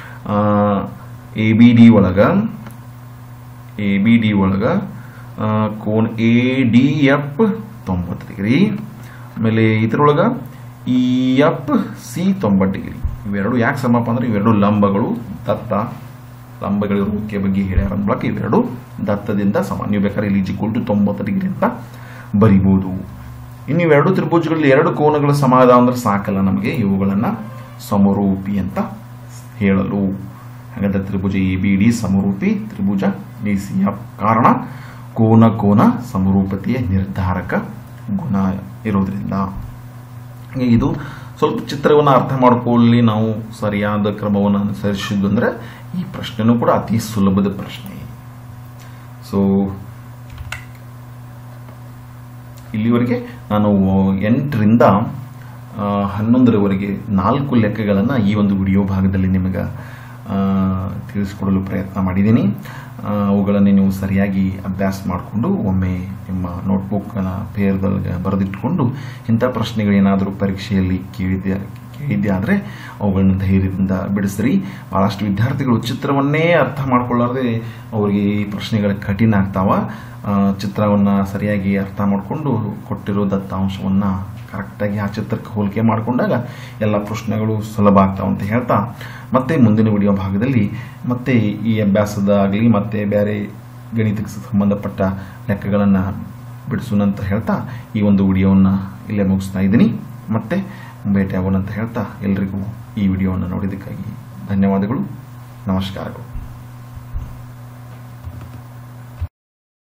ಎ ಬಿ ಡಿ ಒಳಗ ಎ ಬಿ ಡಿ ಒಳಗ ಆ, ಕೋನ್ ಎ ಡಿ ಎಫ್ ತೊಂಬತ್ತು ಡಿಗ್ರಿ ಆಮೇಲೆ ಇದ್ರೊಳಗ ಇ ಎಫ್ ಸಿ ತೊಂಬತ್ತು ಡಿಗ್ರಿ ಇವೆರಡು ಯಾಕೆ ಸಮಪ್ಪ ಅಂದ್ರೆ ಇವೆರಡು ಲಂಬಗಳು ದತ್ತ ಲಂಬಗಳಿರುವಿಕೆ ಬಗ್ಗೆ ಹೇಳ್ಯಾರ ಮೂಲಕ ಇವೆರಡು ದತ್ತದಿಂದ ಸಮ ನೀವು ಬೇಕಾದ್ರೆ ಇಲ್ಲಿ ಈಕ್ವಲ್ ಟು ತೊಂಬತ್ತು ಡಿಗ್ರಿ ಅಂತ ಬರಿಬೋದು ಇನ್ನು ಇವೆರಡು ತ್ರಿಭುಜಗಳಲ್ಲಿ ಎರಡು ಕೋನಗಳು ಸಮ ಅದಾವ ಅಂದ್ರೆ ಸಾಕಲ್ಲ ನಮಗೆ ಇವುಗಳನ್ನ ಸಮರೂಪಿ ಅಂತ ಹೇಳಲು ಹಾಗಾದ್ರೆ ತ್ರಿಭುಜ ಎ ಬಿ ಡಿ ಸಮರೂಪಿ ತ್ರಿಭುಜ ಡಿ ಸಿ ಎಫ್ ಕಾರಣ ಕೋನ ಕೋನ ಸಮರೂಪತೆಯ ನಿರ್ಧಾರಕ ಗುಣ ಇರೋದ್ರಿಂದ ಹಾಗೆ ಇದು ಸ್ವಲ್ಪ ಚಿತ್ರವನ್ನು ಅರ್ಥ ಮಾಡ್ಕೊಳ್ಳಿ ನಾವು ಸರಿಯಾದ ಕ್ರಮವನ್ನು ಅನುಸರಿಸಿದ್ದು ಅಂದ್ರೆ ಈ ಪ್ರಶ್ನೆನೂ ಕೂಡ ಅತಿ ಸುಲಭದ ಪ್ರಶ್ನೆ ಸೊ ಇಲ್ಲಿವರೆಗೆ ನಾನು ಎಂಟರಿಂದ ಆ, ಹನ್ನೊಂದರವರೆಗೆ ನಾಲ್ಕು ಲೆಕ್ಕಗಳನ್ನು ಈ ಒಂದು ವಿಡಿಯೋ ಭಾಗದಲ್ಲಿ ನಿಮಗೆ ಆ, ತಿಳಿಸ್ಕೊಡಲು ಪ್ರಯತ್ನ ಮಾಡಿದ್ದೀನಿ ಆ, ಅವುಗಳನ್ನು ನೀವು ಸರಿಯಾಗಿ ಅಭ್ಯಾಸ ಮಾಡಿಕೊಂಡು ಒಮ್ಮೆ ನಿಮ್ಮ ನೋಟ್ಬುಕ್ನ ಪೇರ್ದಲ್ಲಿ ಬರೆದಿಟ್ಟುಕೊಂಡು ಇಂಥ ಪ್ರಶ್ನೆಗಳೇನಾದರೂ ಪರೀಕ್ಷೆಯಲ್ಲಿ ಕೇಳಿದ್ದೆ ಕೇಳಿದ್ದೆ ಆದರೆ ಅವುಗಳನ್ನು ಧೈರ್ಯದಿಂದ ಬಿಡಿಸ್ರಿ ಭಾಳಷ್ಟು ವಿದ್ಯಾರ್ಥಿಗಳು ಚಿತ್ರವನ್ನೇ ಅರ್ಥ ಮಾಡ್ಕೊಳ್ಳಾರ್ದೆ ಅವರಿಗೆ ಈ ಪ್ರಶ್ನೆಗಳು ಕಠಿಣ ಆಗ್ತಾವ ಆ, ಚಿತ್ರವನ್ನ ಸರಿಯಾಗಿ ಅರ್ಥ ಮಾಡಿಕೊಂಡು ಕೊಟ್ಟಿರೋ ದತ್ತಾಂಶವನ್ನ ಕರೆಕ್ಟಾಗಿ ಆ ಚಿತ್ರಕ್ಕೆ ಹೋಲಿಕೆ ಮಾಡಿಕೊಂಡಾಗ ಎಲ್ಲ ಪ್ರಶ್ನೆಗಳು ಸುಲಭ ಆಗ್ತಾವ ಅಂತ ಹೇಳ್ತಾ ಮತ್ತೆ ಮುಂದಿನ ವಿಡಿಯೋ ಭಾಗದಲ್ಲಿ ಮತ್ತೆ ಈ ಅಭ್ಯಾಸದಾಗಲಿ ಮತ್ತೆ ಬೇರೆ ಗಣಿತಕ್ಕೆ ಸಂಬಂಧಪಟ್ಟ ಲೆಕ್ಕಗಳನ್ನು ಬಿಡಿಸೋಣ ಅಂತ ಹೇಳ್ತಾ ಈ ಒಂದು ವಿಡಿಯೋವನ್ನು ಇಲ್ಲೇ ಮುಗಿಸ್ತಾ ಇದ್ದೀನಿ ಮತ್ತೆ ಭೇಟಿಯಾಗೋಣ ಅಂತ ಹೇಳ್ತಾ ಎಲ್ರಿಗೂ ಈ ವಿಡಿಯೋವನ್ನು ನೋಡಿದ್ದಕ್ಕಾಗಿ ಧನ್ಯವಾದಗಳು ನಮಸ್ಕಾರಗಳು